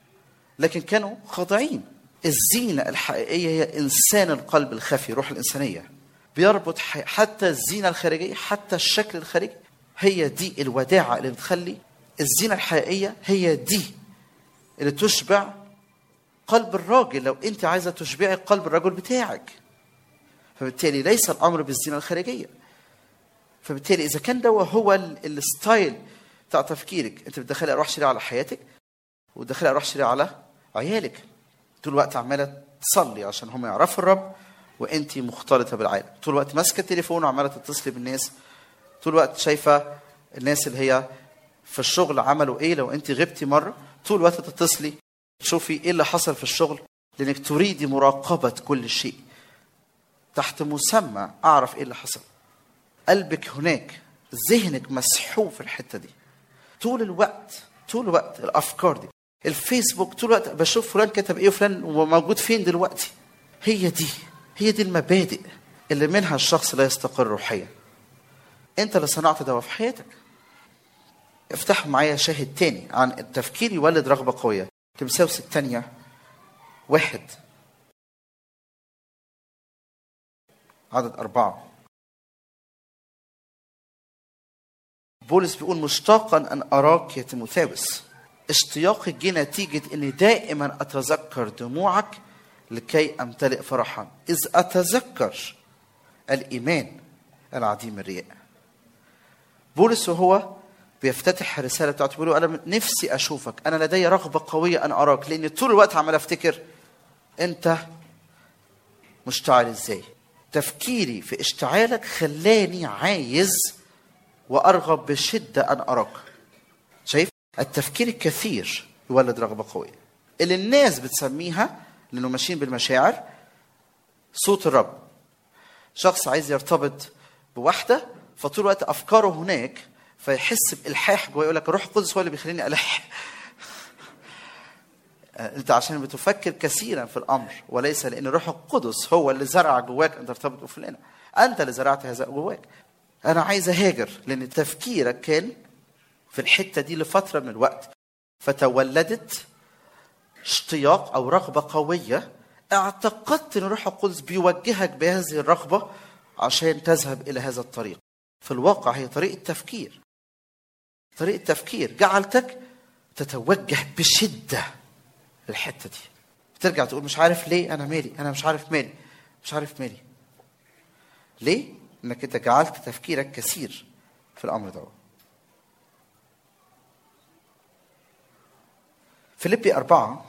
لكن كانوا خاضعين الزينه الحقيقيه هي انسان القلب الخفي روح الانسانيه بيربط ح- حتى الزينه الخارجيه حتى الشكل الخارجي هي دي الوداعه اللي بتخلي الزينه الحقيقيه هي دي اللي تشبع قلب الراجل لو انت عايزه تشبعي قلب الرجل بتاعك فبالتالي ليس الامر بالزينه الخارجيه فبالتالي اذا كان ده هو ال- الستايل بتاع تفكيرك انت بتدخلي ارواح شريره على حياتك وتدخلي ارواح شريره على عيالك طول الوقت عماله تصلي عشان هم يعرفوا الرب وانت مختلطه بالعالم طول الوقت ماسكه التليفون وعماله تتصلي بالناس طول الوقت شايفه الناس اللي هي في الشغل عملوا ايه لو انت غبتي مره طول الوقت تتصلي تشوفي ايه اللي حصل في الشغل لانك تريدي مراقبه كل شيء تحت مسمى اعرف ايه اللي حصل قلبك هناك ذهنك مسحوب في الحته دي طول الوقت طول الوقت الافكار دي الفيسبوك طول الوقت بشوف فلان كتب ايه وفلان وموجود فين دلوقتي هي دي هي دي المبادئ اللي منها الشخص لا يستقر روحيا انت اللي صنعت ده في حياتك افتحوا معايا شاهد تاني عن التفكير يولد رغبة قوية تمساوس الثانية واحد عدد أربعة بولس بيقول مشتاقا أن أراك يا تيموثاوس اشتياقي جه نتيجة أني دائما أتذكر دموعك لكي أمتلئ فرحا إذ أتذكر الإيمان العديم الرياء بولس وهو بيفتتح الرساله بتاعته بيقول له انا نفسي اشوفك انا لدي رغبه قويه ان اراك لان طول الوقت عمال افتكر انت مشتعل ازاي تفكيري في اشتعالك خلاني عايز وارغب بشده ان اراك شايف التفكير الكثير يولد رغبه قويه اللي الناس بتسميها لانه ماشيين بالمشاعر صوت الرب شخص عايز يرتبط بواحده فطول الوقت افكاره هناك فيحس بالحاح جواه يقول لك الروح القدس هو اللي بيخليني الح انت عشان بتفكر كثيرا في الامر وليس لان الروح القدس هو اللي زرع جواك ان ترتبط بفلانه انت اللي زرعت هذا جواك انا عايز اهاجر لان تفكيرك كان في الحته دي لفتره من الوقت فتولدت اشتياق او رغبه قويه اعتقدت ان الروح القدس بيوجهك بهذه الرغبه عشان تذهب الى هذا الطريق في الواقع هي طريقه تفكير طريقه تفكير جعلتك تتوجه بشده للحته دي ترجع تقول مش عارف ليه انا مالي انا مش عارف مالي مش عارف مالي ليه انك انت جعلت تفكيرك كثير في الامر ده فيليبي أربعة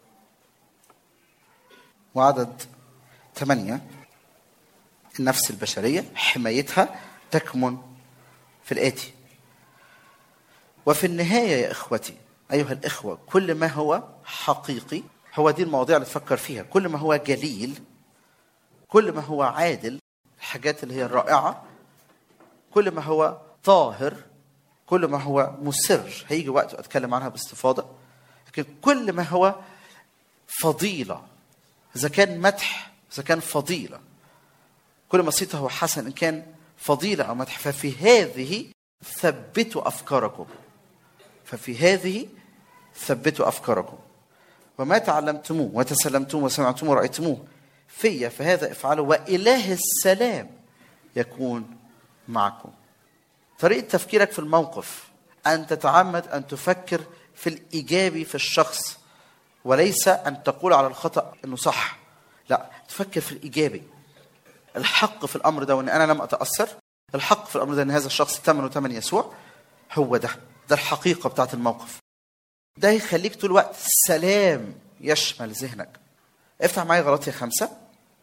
وعدد ثمانية النفس البشرية حمايتها تكمن في الآتي وفي النهاية يا إخوتي أيها الإخوة كل ما هو حقيقي هو دي المواضيع اللي تفكر فيها كل ما هو جليل كل ما هو عادل الحاجات اللي هي الرائعة كل ما هو طاهر كل ما هو مسر هيجي وقت اتكلم عنها باستفاضه لكن كل ما هو فضيله اذا كان مدح اذا كان فضيله كل ما صيته هو حسن ان كان فضيله او مدح ففي هذه ثبتوا افكاركم ففي هذه ثبتوا افكاركم وما تعلمتموه وتسلمتموه وسمعتموه ورأيتموه في فهذا افعلوا وإله السلام يكون معكم طريقة تفكيرك في الموقف أن تتعمد أن تفكر في الإيجابي في الشخص وليس أن تقول على الخطأ أنه صح لا تفكر في الإيجابي الحق في الأمر ده وأن أنا لم أتأثر الحق في الأمر ده أن هذا الشخص ثمنه ثمن يسوع هو ده ده الحقيقة بتاعت الموقف ده يخليك طول الوقت سلام يشمل ذهنك افتح معايا غلطية خمسة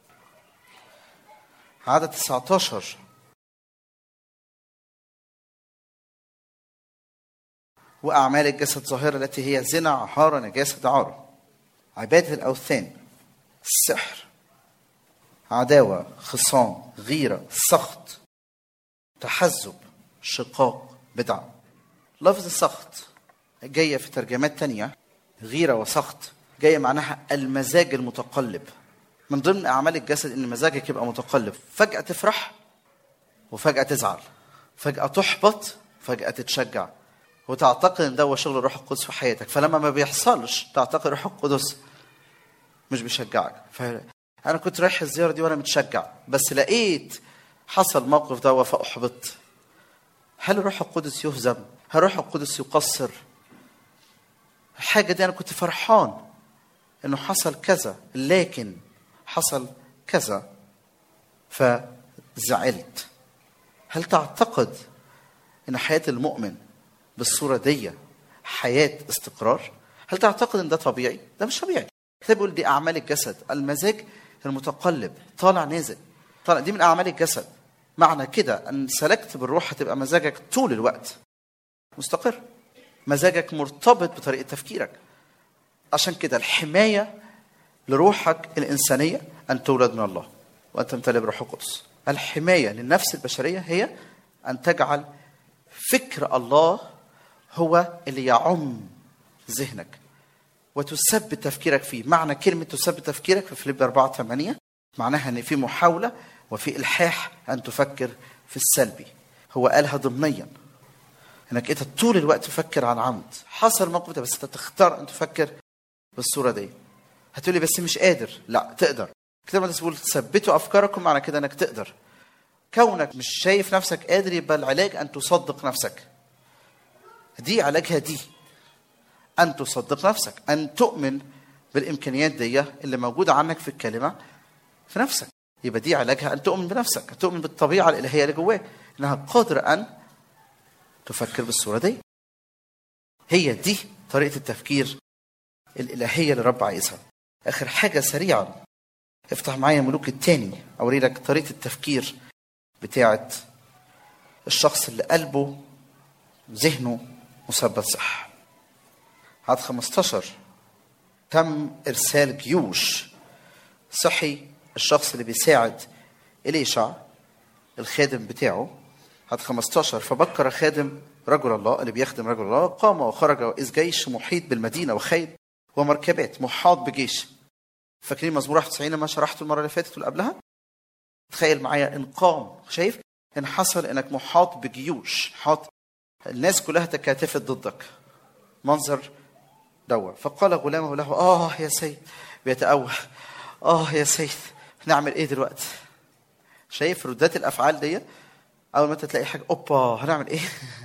عدد 19 وأعمال الجسد ظاهرة التي هي زنا عهارة نجاسة دعارة عبادة الأوثان السحر عداوة خصام غيرة سخط تحزب شقاق بدعة لفظ السخط جاية في ترجمات تانية غيرة وسخط جاية معناها المزاج المتقلب من ضمن أعمال الجسد إن مزاجك يبقى متقلب فجأة تفرح وفجأة تزعل فجأة تحبط فجأة تتشجع وتعتقد ان ده هو شغل الروح القدس في حياتك فلما ما بيحصلش تعتقد الروح القدس مش بيشجعك انا كنت رايح الزياره دي وانا متشجع بس لقيت حصل موقف ده فاحبط هل الروح القدس يهزم هل الروح القدس يقصر الحاجه دي انا كنت فرحان انه حصل كذا لكن حصل كذا فزعلت هل تعتقد ان حياه المؤمن بالصوره دي حياه استقرار هل تعتقد ان ده طبيعي ده مش طبيعي الكتاب بيقول دي اعمال الجسد المزاج المتقلب طالع نازل طالع دي من اعمال الجسد معنى كده ان سلكت بالروح هتبقى مزاجك طول الوقت مستقر مزاجك مرتبط بطريقه تفكيرك عشان كده الحمايه لروحك الانسانيه ان تولد من الله وان تمتلئ بروح القدس الحمايه للنفس البشريه هي ان تجعل فكر الله هو اللي يعم ذهنك وتثبت تفكيرك فيه معنى كلمة تثبت تفكيرك في فيليب 4 8 معناها ان في محاولة وفي إلحاح أن تفكر في السلبي هو قالها ضمنيا انك انت طول الوقت تفكر عن عمد حصل موقف ده بس انت تختار ان تفكر بالصورة دي هتقولي بس مش قادر لا تقدر كتاب المقدس بيقول ثبتوا افكاركم معنى كده انك تقدر كونك مش شايف نفسك قادر يبقى العلاج ان تصدق نفسك دي علاجها دي ان تصدق نفسك ان تؤمن بالامكانيات دي اللي موجوده عنك في الكلمه في نفسك يبقى دي علاجها ان تؤمن بنفسك تؤمن بالطبيعه الالهيه اللي جواك انها قادره ان تفكر بالصوره دي هي دي طريقه التفكير الالهيه اللي الرب عايزها اخر حاجه سريعا افتح معايا ملوك الثاني اوري لك طريقه التفكير بتاعه الشخص اللي قلبه ذهنه مثبت صح عدد 15 تم ارسال جيوش صحي الشخص اللي بيساعد إليشع الخادم بتاعه عدد 15 فبكر خادم رجل الله اللي بيخدم رجل الله قام وخرج إذ جيش محيط بالمدينة وخيل ومركبات محاط بجيش فاكرين مزمور 91 لما شرحته المرة اللي فاتت واللي قبلها تخيل معايا ان قام شايف ان حصل انك محاط بجيوش محاط الناس كلها تكاتفت ضدك منظر دوا فقال غلامه له اه يا سيد بيتأوه اه يا سيد نعمل ايه دلوقتي شايف ردات الافعال دي اول ما انت تلاقي حاجه اوبا هنعمل ايه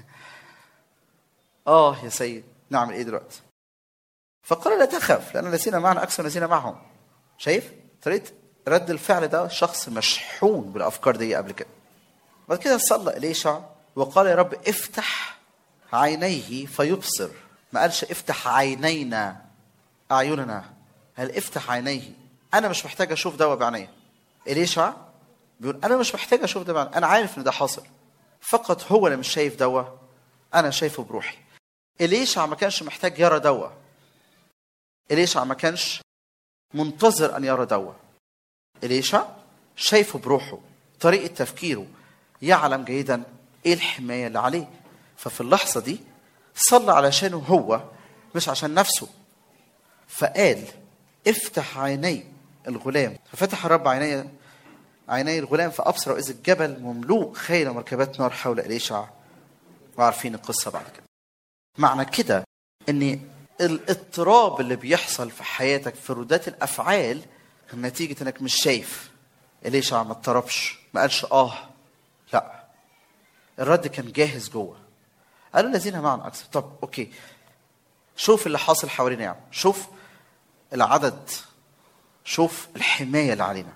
اه يا سيد نعمل ايه دلوقتي فقال لا تخف لان الذين معنا اكثر من الذين معهم شايف طريقه رد الفعل ده شخص مشحون بالافكار دي قبل كده بعد كده صلى اليشع وقال يا رب افتح عينيه فيبصر ما قالش افتح عينينا اعيننا قال افتح عينيه انا مش محتاج اشوف دواء بعينيا اليشع بيقول انا مش محتاج اشوف ده بعينيا انا عارف ان ده حاصل فقط هو اللي مش شايف دواء انا شايفه بروحي اليشع ما كانش محتاج يرى دواء اليشع ما كانش منتظر ان يرى دواء اليشع شايفه بروحه طريقه تفكيره يعلم جيدا ايه الحمايه اللي عليه ففي اللحظه دي صلى علشانه هو مش عشان نفسه فقال افتح عيني الغلام ففتح الرب عيني عيني الغلام فابصر اذ الجبل مملوء خيل ومركبات نار حول اليشع وعارفين القصه بعد كده معنى كده ان الاضطراب اللي بيحصل في حياتك في ردات الافعال نتيجه انك مش شايف اليشع ما اضطربش ما قالش اه لا الرد كان جاهز جوه قالوا الذين معنا اكثر طب اوكي شوف اللي حاصل حوالينا يعني شوف العدد شوف الحمايه اللي علينا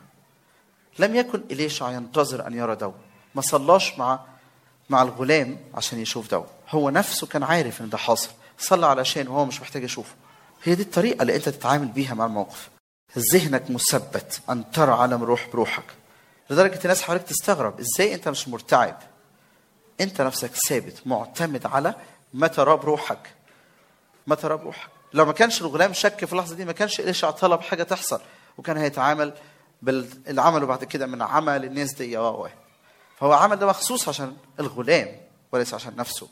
لم يكن إليشع ينتظر أن يرى دو ما صلاش مع مع الغلام عشان يشوف دو هو نفسه كان عارف ان ده حاصل صلى علشان وهو مش محتاج يشوفه هي دي الطريقة اللي انت تتعامل بيها مع الموقف ذهنك مثبت ان ترى عالم روح بروحك لدرجة الناس حواليك تستغرب ازاي انت مش مرتعب انت نفسك ثابت معتمد على ما تراه بروحك ما تراه بروحك لو ما كانش الغلام شك في اللحظة دي ما كانش إليشع طلب حاجة تحصل وكان هيتعامل باللي عمله بعد كده من عمل الناس دي و فهو عمل ده مخصوص عشان الغلام وليس عشان نفسه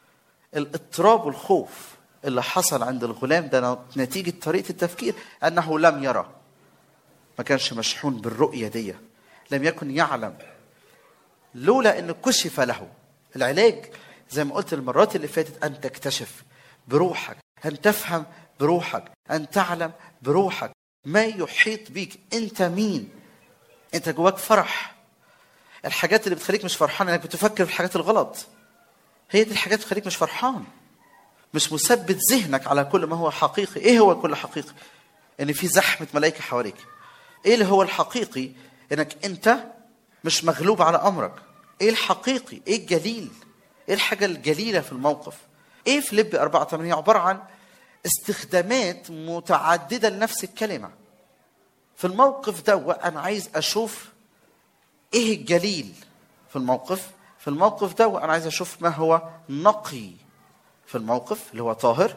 الاضطراب والخوف اللي حصل عند الغلام ده نتيجة طريقة التفكير أنه لم يرى ما كانش مشحون بالرؤية دي لم يكن يعلم لولا أن كشف له العلاج زي ما قلت المرات اللي فاتت أن تكتشف بروحك أن تفهم بروحك أن تعلم بروحك ما يحيط بيك انت مين انت جواك فرح الحاجات اللي بتخليك مش فرحان انك بتفكر في الحاجات الغلط هي دي الحاجات اللي بتخليك مش فرحان مش مثبت ذهنك على كل ما هو حقيقي ايه هو كل حقيقي ان في زحمه ملائكه حواليك ايه اللي هو الحقيقي انك انت مش مغلوب على امرك ايه الحقيقي ايه الجليل ايه الحاجه الجليله في الموقف ايه في لب 84 عباره عن استخدامات متعددة لنفس الكلمة في الموقف ده أنا عايز أشوف إيه الجليل في الموقف في الموقف ده أنا عايز أشوف ما هو نقي في الموقف اللي هو طاهر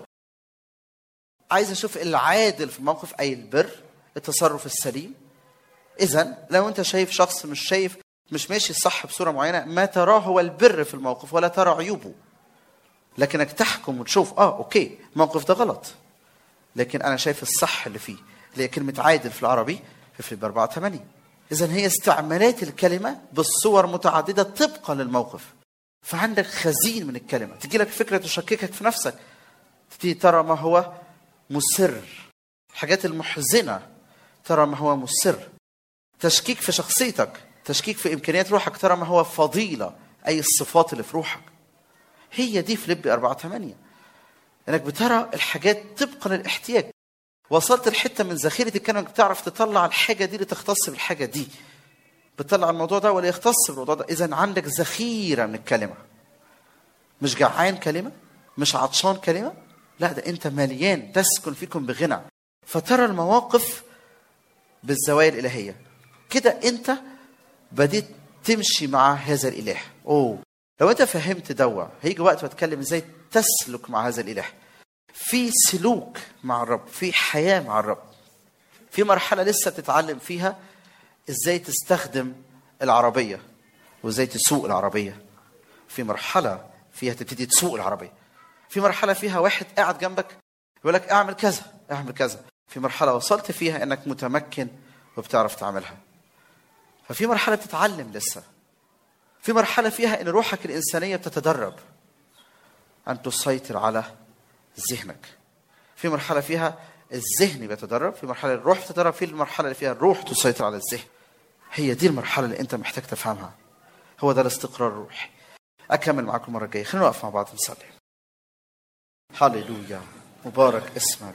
عايز أشوف العادل في الموقف أي البر التصرف السليم إذا لو أنت شايف شخص مش شايف مش ماشي صح بصورة معينة ما تراه هو البر في الموقف ولا ترى عيوبه لكنك تحكم وتشوف اه اوكي الموقف ده غلط لكن انا شايف الصح اللي فيه اللي هي كلمه عادل في العربي في فيليب 4 8 اذا هي استعمالات الكلمه بالصور متعدده طبقا للموقف فعندك خزين من الكلمه تجي لك فكره تشككك في نفسك تبتدي ترى ما هو مسر الحاجات المحزنه ترى ما هو مسر تشكيك في شخصيتك تشكيك في امكانيات روحك ترى ما هو فضيله اي الصفات اللي في روحك هي دي في لب 4 8 انك بترى الحاجات طبقا للاحتياج وصلت لحته من ذخيره الكلمه بتعرف تطلع الحاجه دي اللي تختص بالحاجه دي بتطلع الموضوع ده ولا يختص بالموضوع ده اذا عندك ذخيره من الكلمه مش جعان كلمه مش عطشان كلمه لا ده انت مليان تسكن فيكم بغنى فترى المواقف بالزوايا الالهيه كده انت بديت تمشي مع هذا الاله اوه لو انت فهمت دوا هيجي وقت بتكلم ازاي تسلك مع هذا الاله في سلوك مع الرب في حياه مع الرب في مرحله لسه بتتعلم فيها ازاي تستخدم العربيه وازاي تسوق العربيه في مرحله فيها تبتدي تسوق العربيه في مرحله فيها واحد قاعد جنبك يقول لك اعمل كذا اعمل كذا في مرحله وصلت فيها انك متمكن وبتعرف تعملها ففي مرحله بتتعلم لسه في مرحلة فيها أن روحك الإنسانية بتتدرب أن تسيطر على ذهنك في مرحلة فيها الذهن بيتدرب في مرحلة الروح بتتدرب في المرحلة اللي فيها الروح تسيطر على الذهن هي دي المرحلة اللي أنت محتاج تفهمها هو ده الاستقرار الروحي أكمل معاكم المرة الجاية خلينا نقف مع بعض نصلي هللويا مبارك اسمك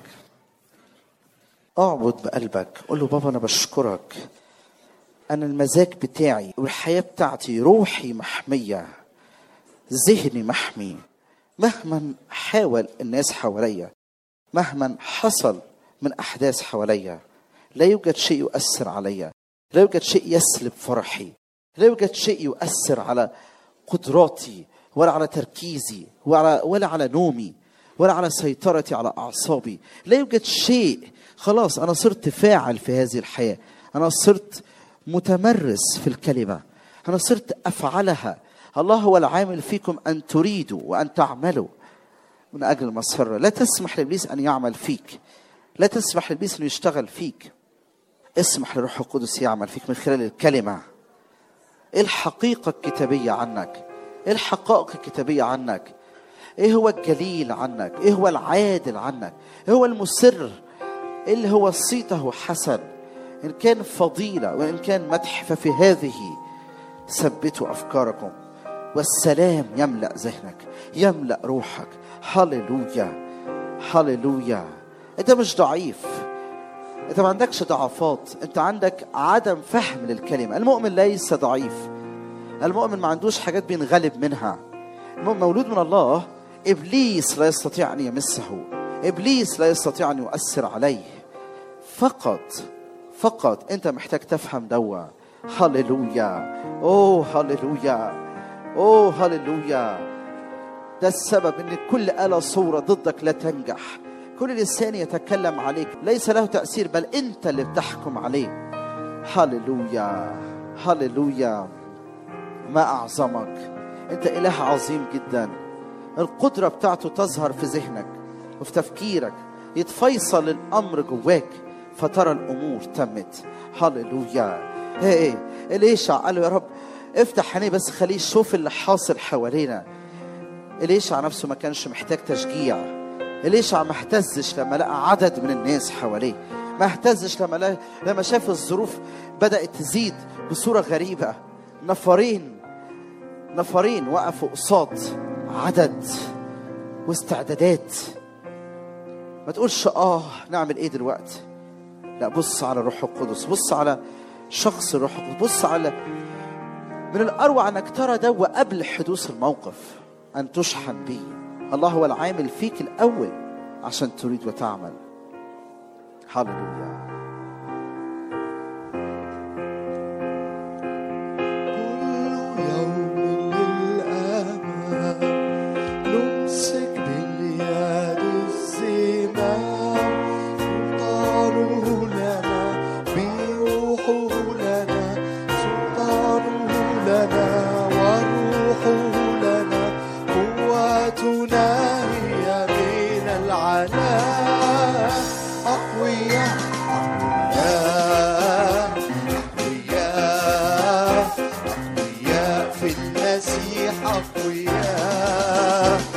اعبد بقلبك قول له بابا أنا بشكرك أنا المزاج بتاعي والحياة بتاعتي روحي محمية ذهني محمي مهما حاول الناس حواليا مهما حصل من أحداث حواليا لا يوجد شيء يؤثر عليا لا يوجد شيء يسلب فرحي لا يوجد شيء يؤثر على قدراتي ولا على تركيزي ولا, ولا على نومي ولا على سيطرتي على أعصابي لا يوجد شيء خلاص أنا صرت فاعل في هذه الحياة أنا صرت متمرس في الكلمة أنا صرت أفعلها الله هو العامل فيكم ان تريدوا وان تعملوا من اجل المسره لا تسمح لابليس ان يعمل فيك لا تسمح لابليس انه يشتغل فيك اسمح للروح القدس يعمل فيك من خلال الكلمه ايه الحقيقه الكتابيه عنك ايه الحقائق الكتابيه عنك ايه هو الجليل عنك ايه هو العادل عنك ايه هو المسر إيه اللي هو صيته حسن ان كان فضيله وان كان مدح ففي هذه ثبتوا افكاركم والسلام يملا ذهنك يملا روحك هللويا هللويا انت مش ضعيف انت ما عندكش ضعفات انت عندك عدم فهم للكلمه المؤمن ليس ضعيف المؤمن ما عندوش حاجات بينغلب منها المؤمن مولود من الله ابليس لا يستطيع ان يمسه ابليس لا يستطيع ان يؤثر عليه فقط فقط انت محتاج تفهم دوا هللويا اوه هللويا اوه هللويا ده السبب ان كل آلة صورة ضدك لا تنجح كل لسان يتكلم عليك ليس له تأثير بل انت اللي بتحكم عليه هللويا هللويا ما أعظمك انت إله عظيم جدا القدرة بتاعته تظهر في ذهنك وفي تفكيرك يتفيصل الأمر جواك فترى الأمور تمت هللويا ايه ايه ليشع قال له يا رب افتح عينيه بس خليه يشوف اللي حاصل حوالينا إليشع نفسه ما كانش محتاج تشجيع إليشع ما اهتزش لما لقى عدد من الناس حواليه ما اهتزش لما لقى لما شاف الظروف بدأت تزيد بصورة غريبة نفرين نفرين وقفوا قصاد عدد واستعدادات ما تقولش اه نعمل ايه دلوقتي لا بص على الروح القدس بص على شخص الروح القدس بص على من الأروع أنك ترى دو قبل حدوث الموقف أن تشحن به الله هو العامل فيك الأول عشان تريد وتعمل هللويا كل يوم للأمام نمسك باليد الزمام سلطانه لنا بروحه لنا سلطانه لنا وروحه لنا قوتنا هي من العناء أقوياء أقوياء أقوياء أقوياء في المسيح أقوياء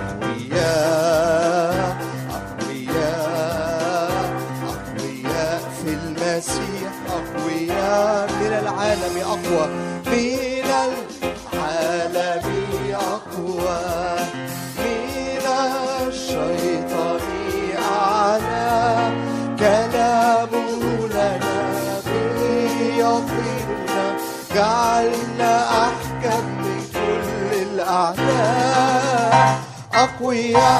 أقوياء أقوياء أقوياء في المسيح أقوياء من العالم أقوى من العالم أقوى من الشيطان أعلى كلامه لنا به يقيننا جعلنا أحكم من كل الأعداء أقوياء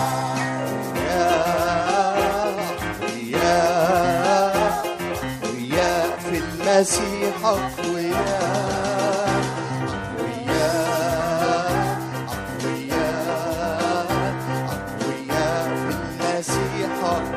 أقوياء أقوياء في المسيح أقوياء أقوياء أقوياء أقوياء في المسيح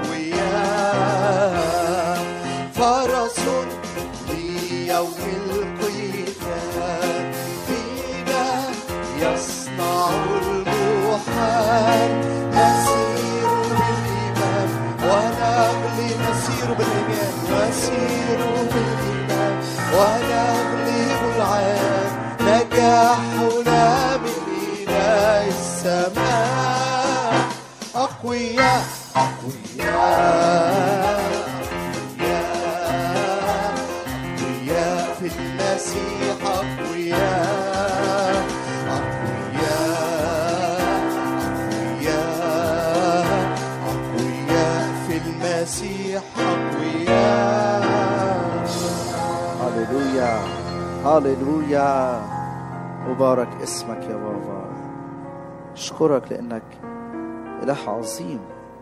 أقوياء فرس ليوم القتال فينا يصنع المحال نسير بالإيمان ونغلب نسير بالإيمان نسير بالإيمان ونغلب العالم نجاحنا من إله السماء أقوياء أقوياء أقوياء أقوياء في المسيح أقوياء أقوياء أقوياء أقوياء في المسيح أقوياء هللويا هللويا مبارك اسمك يا بابا اشكرك لانك اله عظيم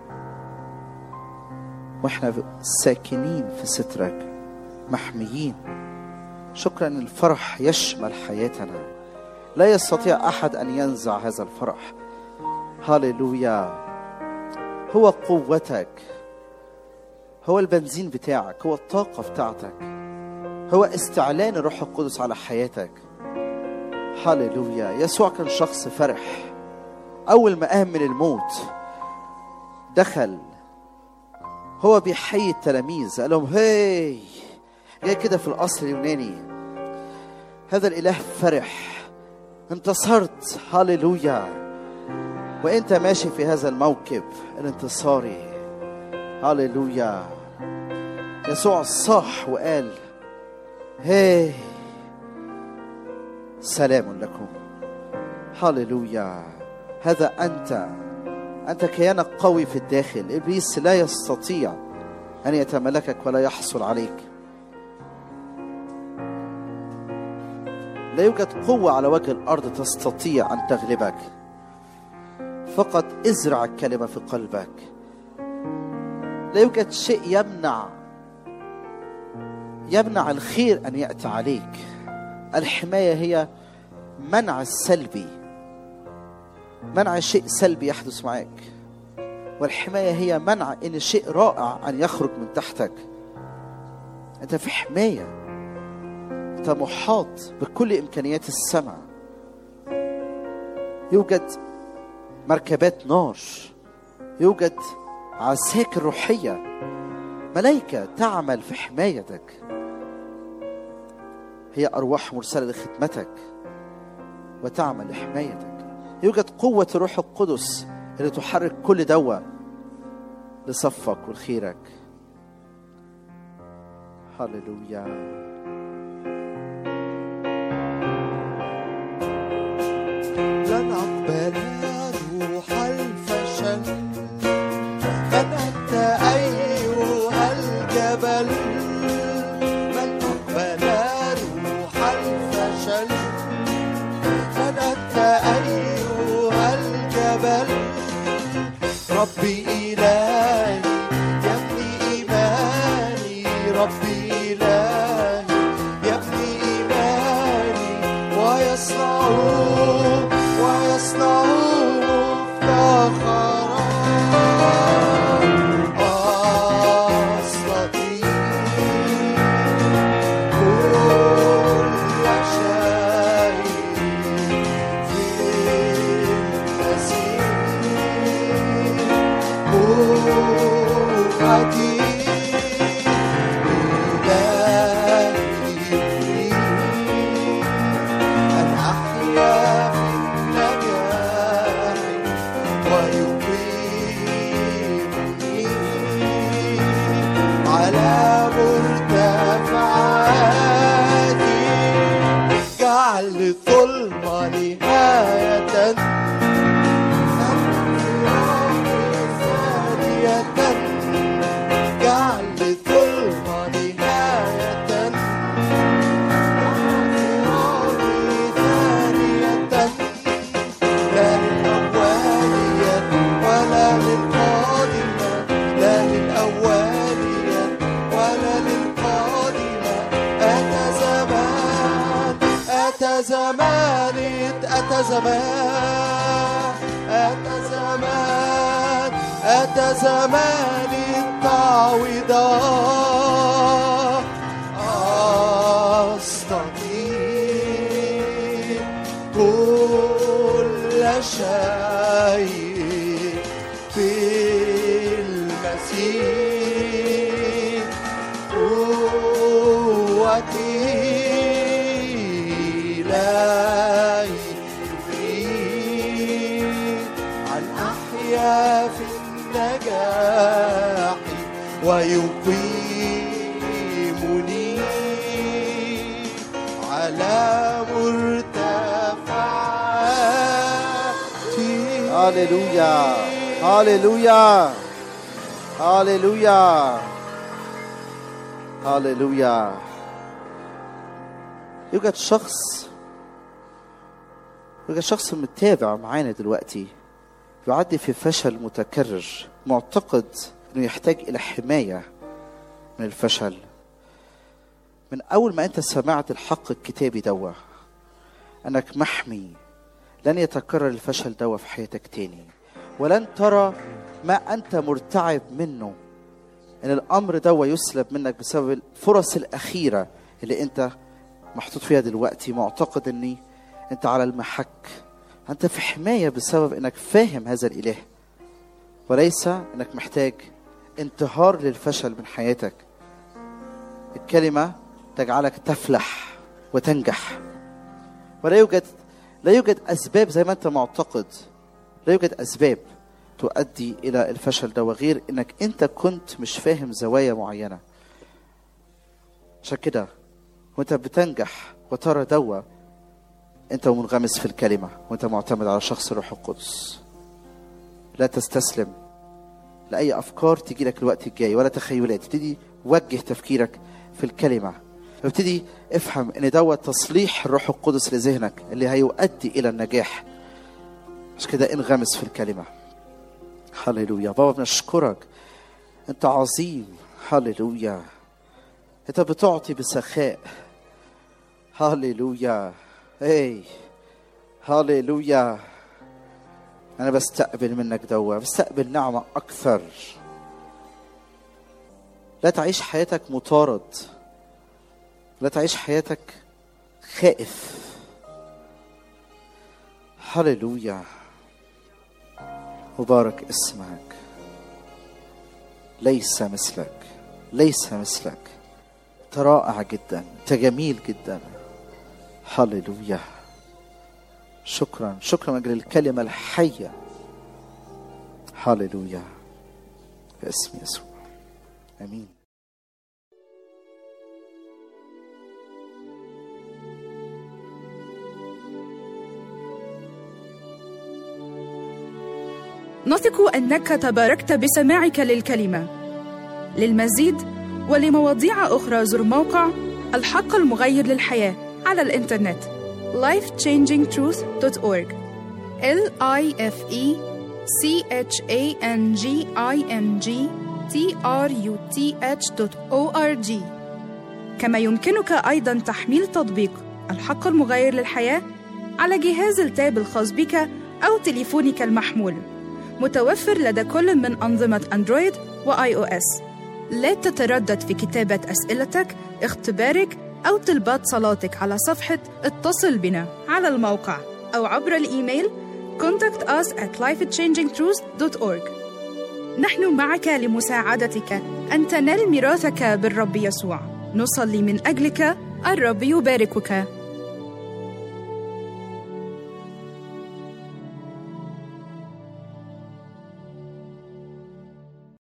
واحنا ساكنين في سترك محميين شكرا ان الفرح يشمل حياتنا لا يستطيع احد ان ينزع هذا الفرح هللويا هو قوتك هو البنزين بتاعك هو الطاقه بتاعتك هو استعلان الروح القدس على حياتك هللويا يسوع كان شخص فرح اول ما قام من الموت دخل هو بيحيي التلاميذ قال لهم هي جاي كده في القصر اليوناني هذا الاله فرح انتصرت هللويا وانت ماشي في هذا الموكب الانتصاري هللويا يسوع صاح وقال هي سلام لكم هللويا هذا انت انت كيانك قوي في الداخل ابليس لا يستطيع ان يتملكك ولا يحصل عليك لا يوجد قوه على وجه الارض تستطيع ان تغلبك فقط ازرع الكلمه في قلبك لا يوجد شيء يمنع يمنع الخير ان ياتي عليك الحمايه هي منع السلبي منع شيء سلبي يحدث معك والحمايه هي منع ان شيء رائع ان يخرج من تحتك انت في حمايه انت محاط بكل امكانيات السماء يوجد مركبات نار يوجد عساكر روحيه ملائكه تعمل في حمايتك هي ارواح مرسله لخدمتك وتعمل لحمايتك يوجد قوه الروح القدس اللي تحرك كل دواء لصفك ولخيرك هللويا لن أقبل روح الفشل من أنت أيها الجبل من أقبل روح الفشل من أنت أيها الجبل ربي إلهي يبني إيماني ربي إلهي يبني إيماني ويصنع ويصنع مفتخرا أستطيع كل شيء في المسيح قوتي إلهي أن أحيا في النجاح ويقيمني على مرتفعاتي جعل الظلمة نهاية ثانية جعل الظلمة نهاية ثانية لا للأولية ولا للقادمة لا للأولية ولا للقادمة أتى زمان أتى زمان أتى زمان أتى زمان أتى زمان التعويضة أستطيع كل شيء في المسيح قوتي لا يفيد عن أحيا في النجاح ويقيمني على مرتفعاتي هللويا هللويا هللويا هللويا يوجد شخص يوجد شخص متابع معانا دلوقتي يعدي في فشل متكرر معتقد انه يحتاج الى حمايه من الفشل من اول ما انت سمعت الحق الكتابي دوا انك محمي لن يتكرر الفشل دوا في حياتك تاني ولن ترى ما انت مرتعب منه ان الامر دوا يسلب منك بسبب الفرص الاخيره اللي انت محطوط فيها دلوقتي معتقد اني انت على المحك انت في حمايه بسبب انك فاهم هذا الاله وليس انك محتاج انتهار للفشل من حياتك الكلمه تجعلك تفلح وتنجح ولا يوجد لا يوجد اسباب زي ما انت معتقد لا يوجد اسباب تؤدي الى الفشل ده وغير انك انت كنت مش فاهم زوايا معينه عشان كده وانت بتنجح وترى دوا انت منغمس في الكلمه وانت معتمد على شخص الروح القدس لا تستسلم لاي افكار تيجي لك الوقت الجاي ولا تخيلات ابتدي وجه تفكيرك في الكلمه ابتدي افهم ان دوت تصليح الروح القدس لذهنك اللي هيؤدي الى النجاح عشان كده انغمس في الكلمه هللويا بابا بنشكرك انت عظيم هللويا انت بتعطي بسخاء هللويا اي هللويا انا بستقبل منك دوا بستقبل نعمه اكثر لا تعيش حياتك مطارد لا تعيش حياتك خائف هللويا مبارك اسمك ليس مثلك ليس مثلك انت رائع جدا انت جميل جدا هللويا شكرا شكرا من اجل الكلمه الحيه هللويا باسم يسوع امين نثق انك تباركت بسماعك للكلمه للمزيد ولمواضيع اخرى زر موقع الحق المغير للحياه على الانترنت lifechangingtruth.org l i f e c h a n g i n g t r u t h.org كما يمكنك ايضا تحميل تطبيق الحق المغير للحياه على جهاز التاب الخاص بك او تليفونك المحمول متوفر لدى كل من أنظمة أندرويد وآي أو إس. لا تتردد في كتابة أسئلتك، اختبارك أو طلبات صلاتك على صفحة اتصل بنا على الموقع أو عبر الإيميل contact us at lifechangingtruth.org نحن معك لمساعدتك أن تنال ميراثك بالرب يسوع نصلي من أجلك الرب يباركك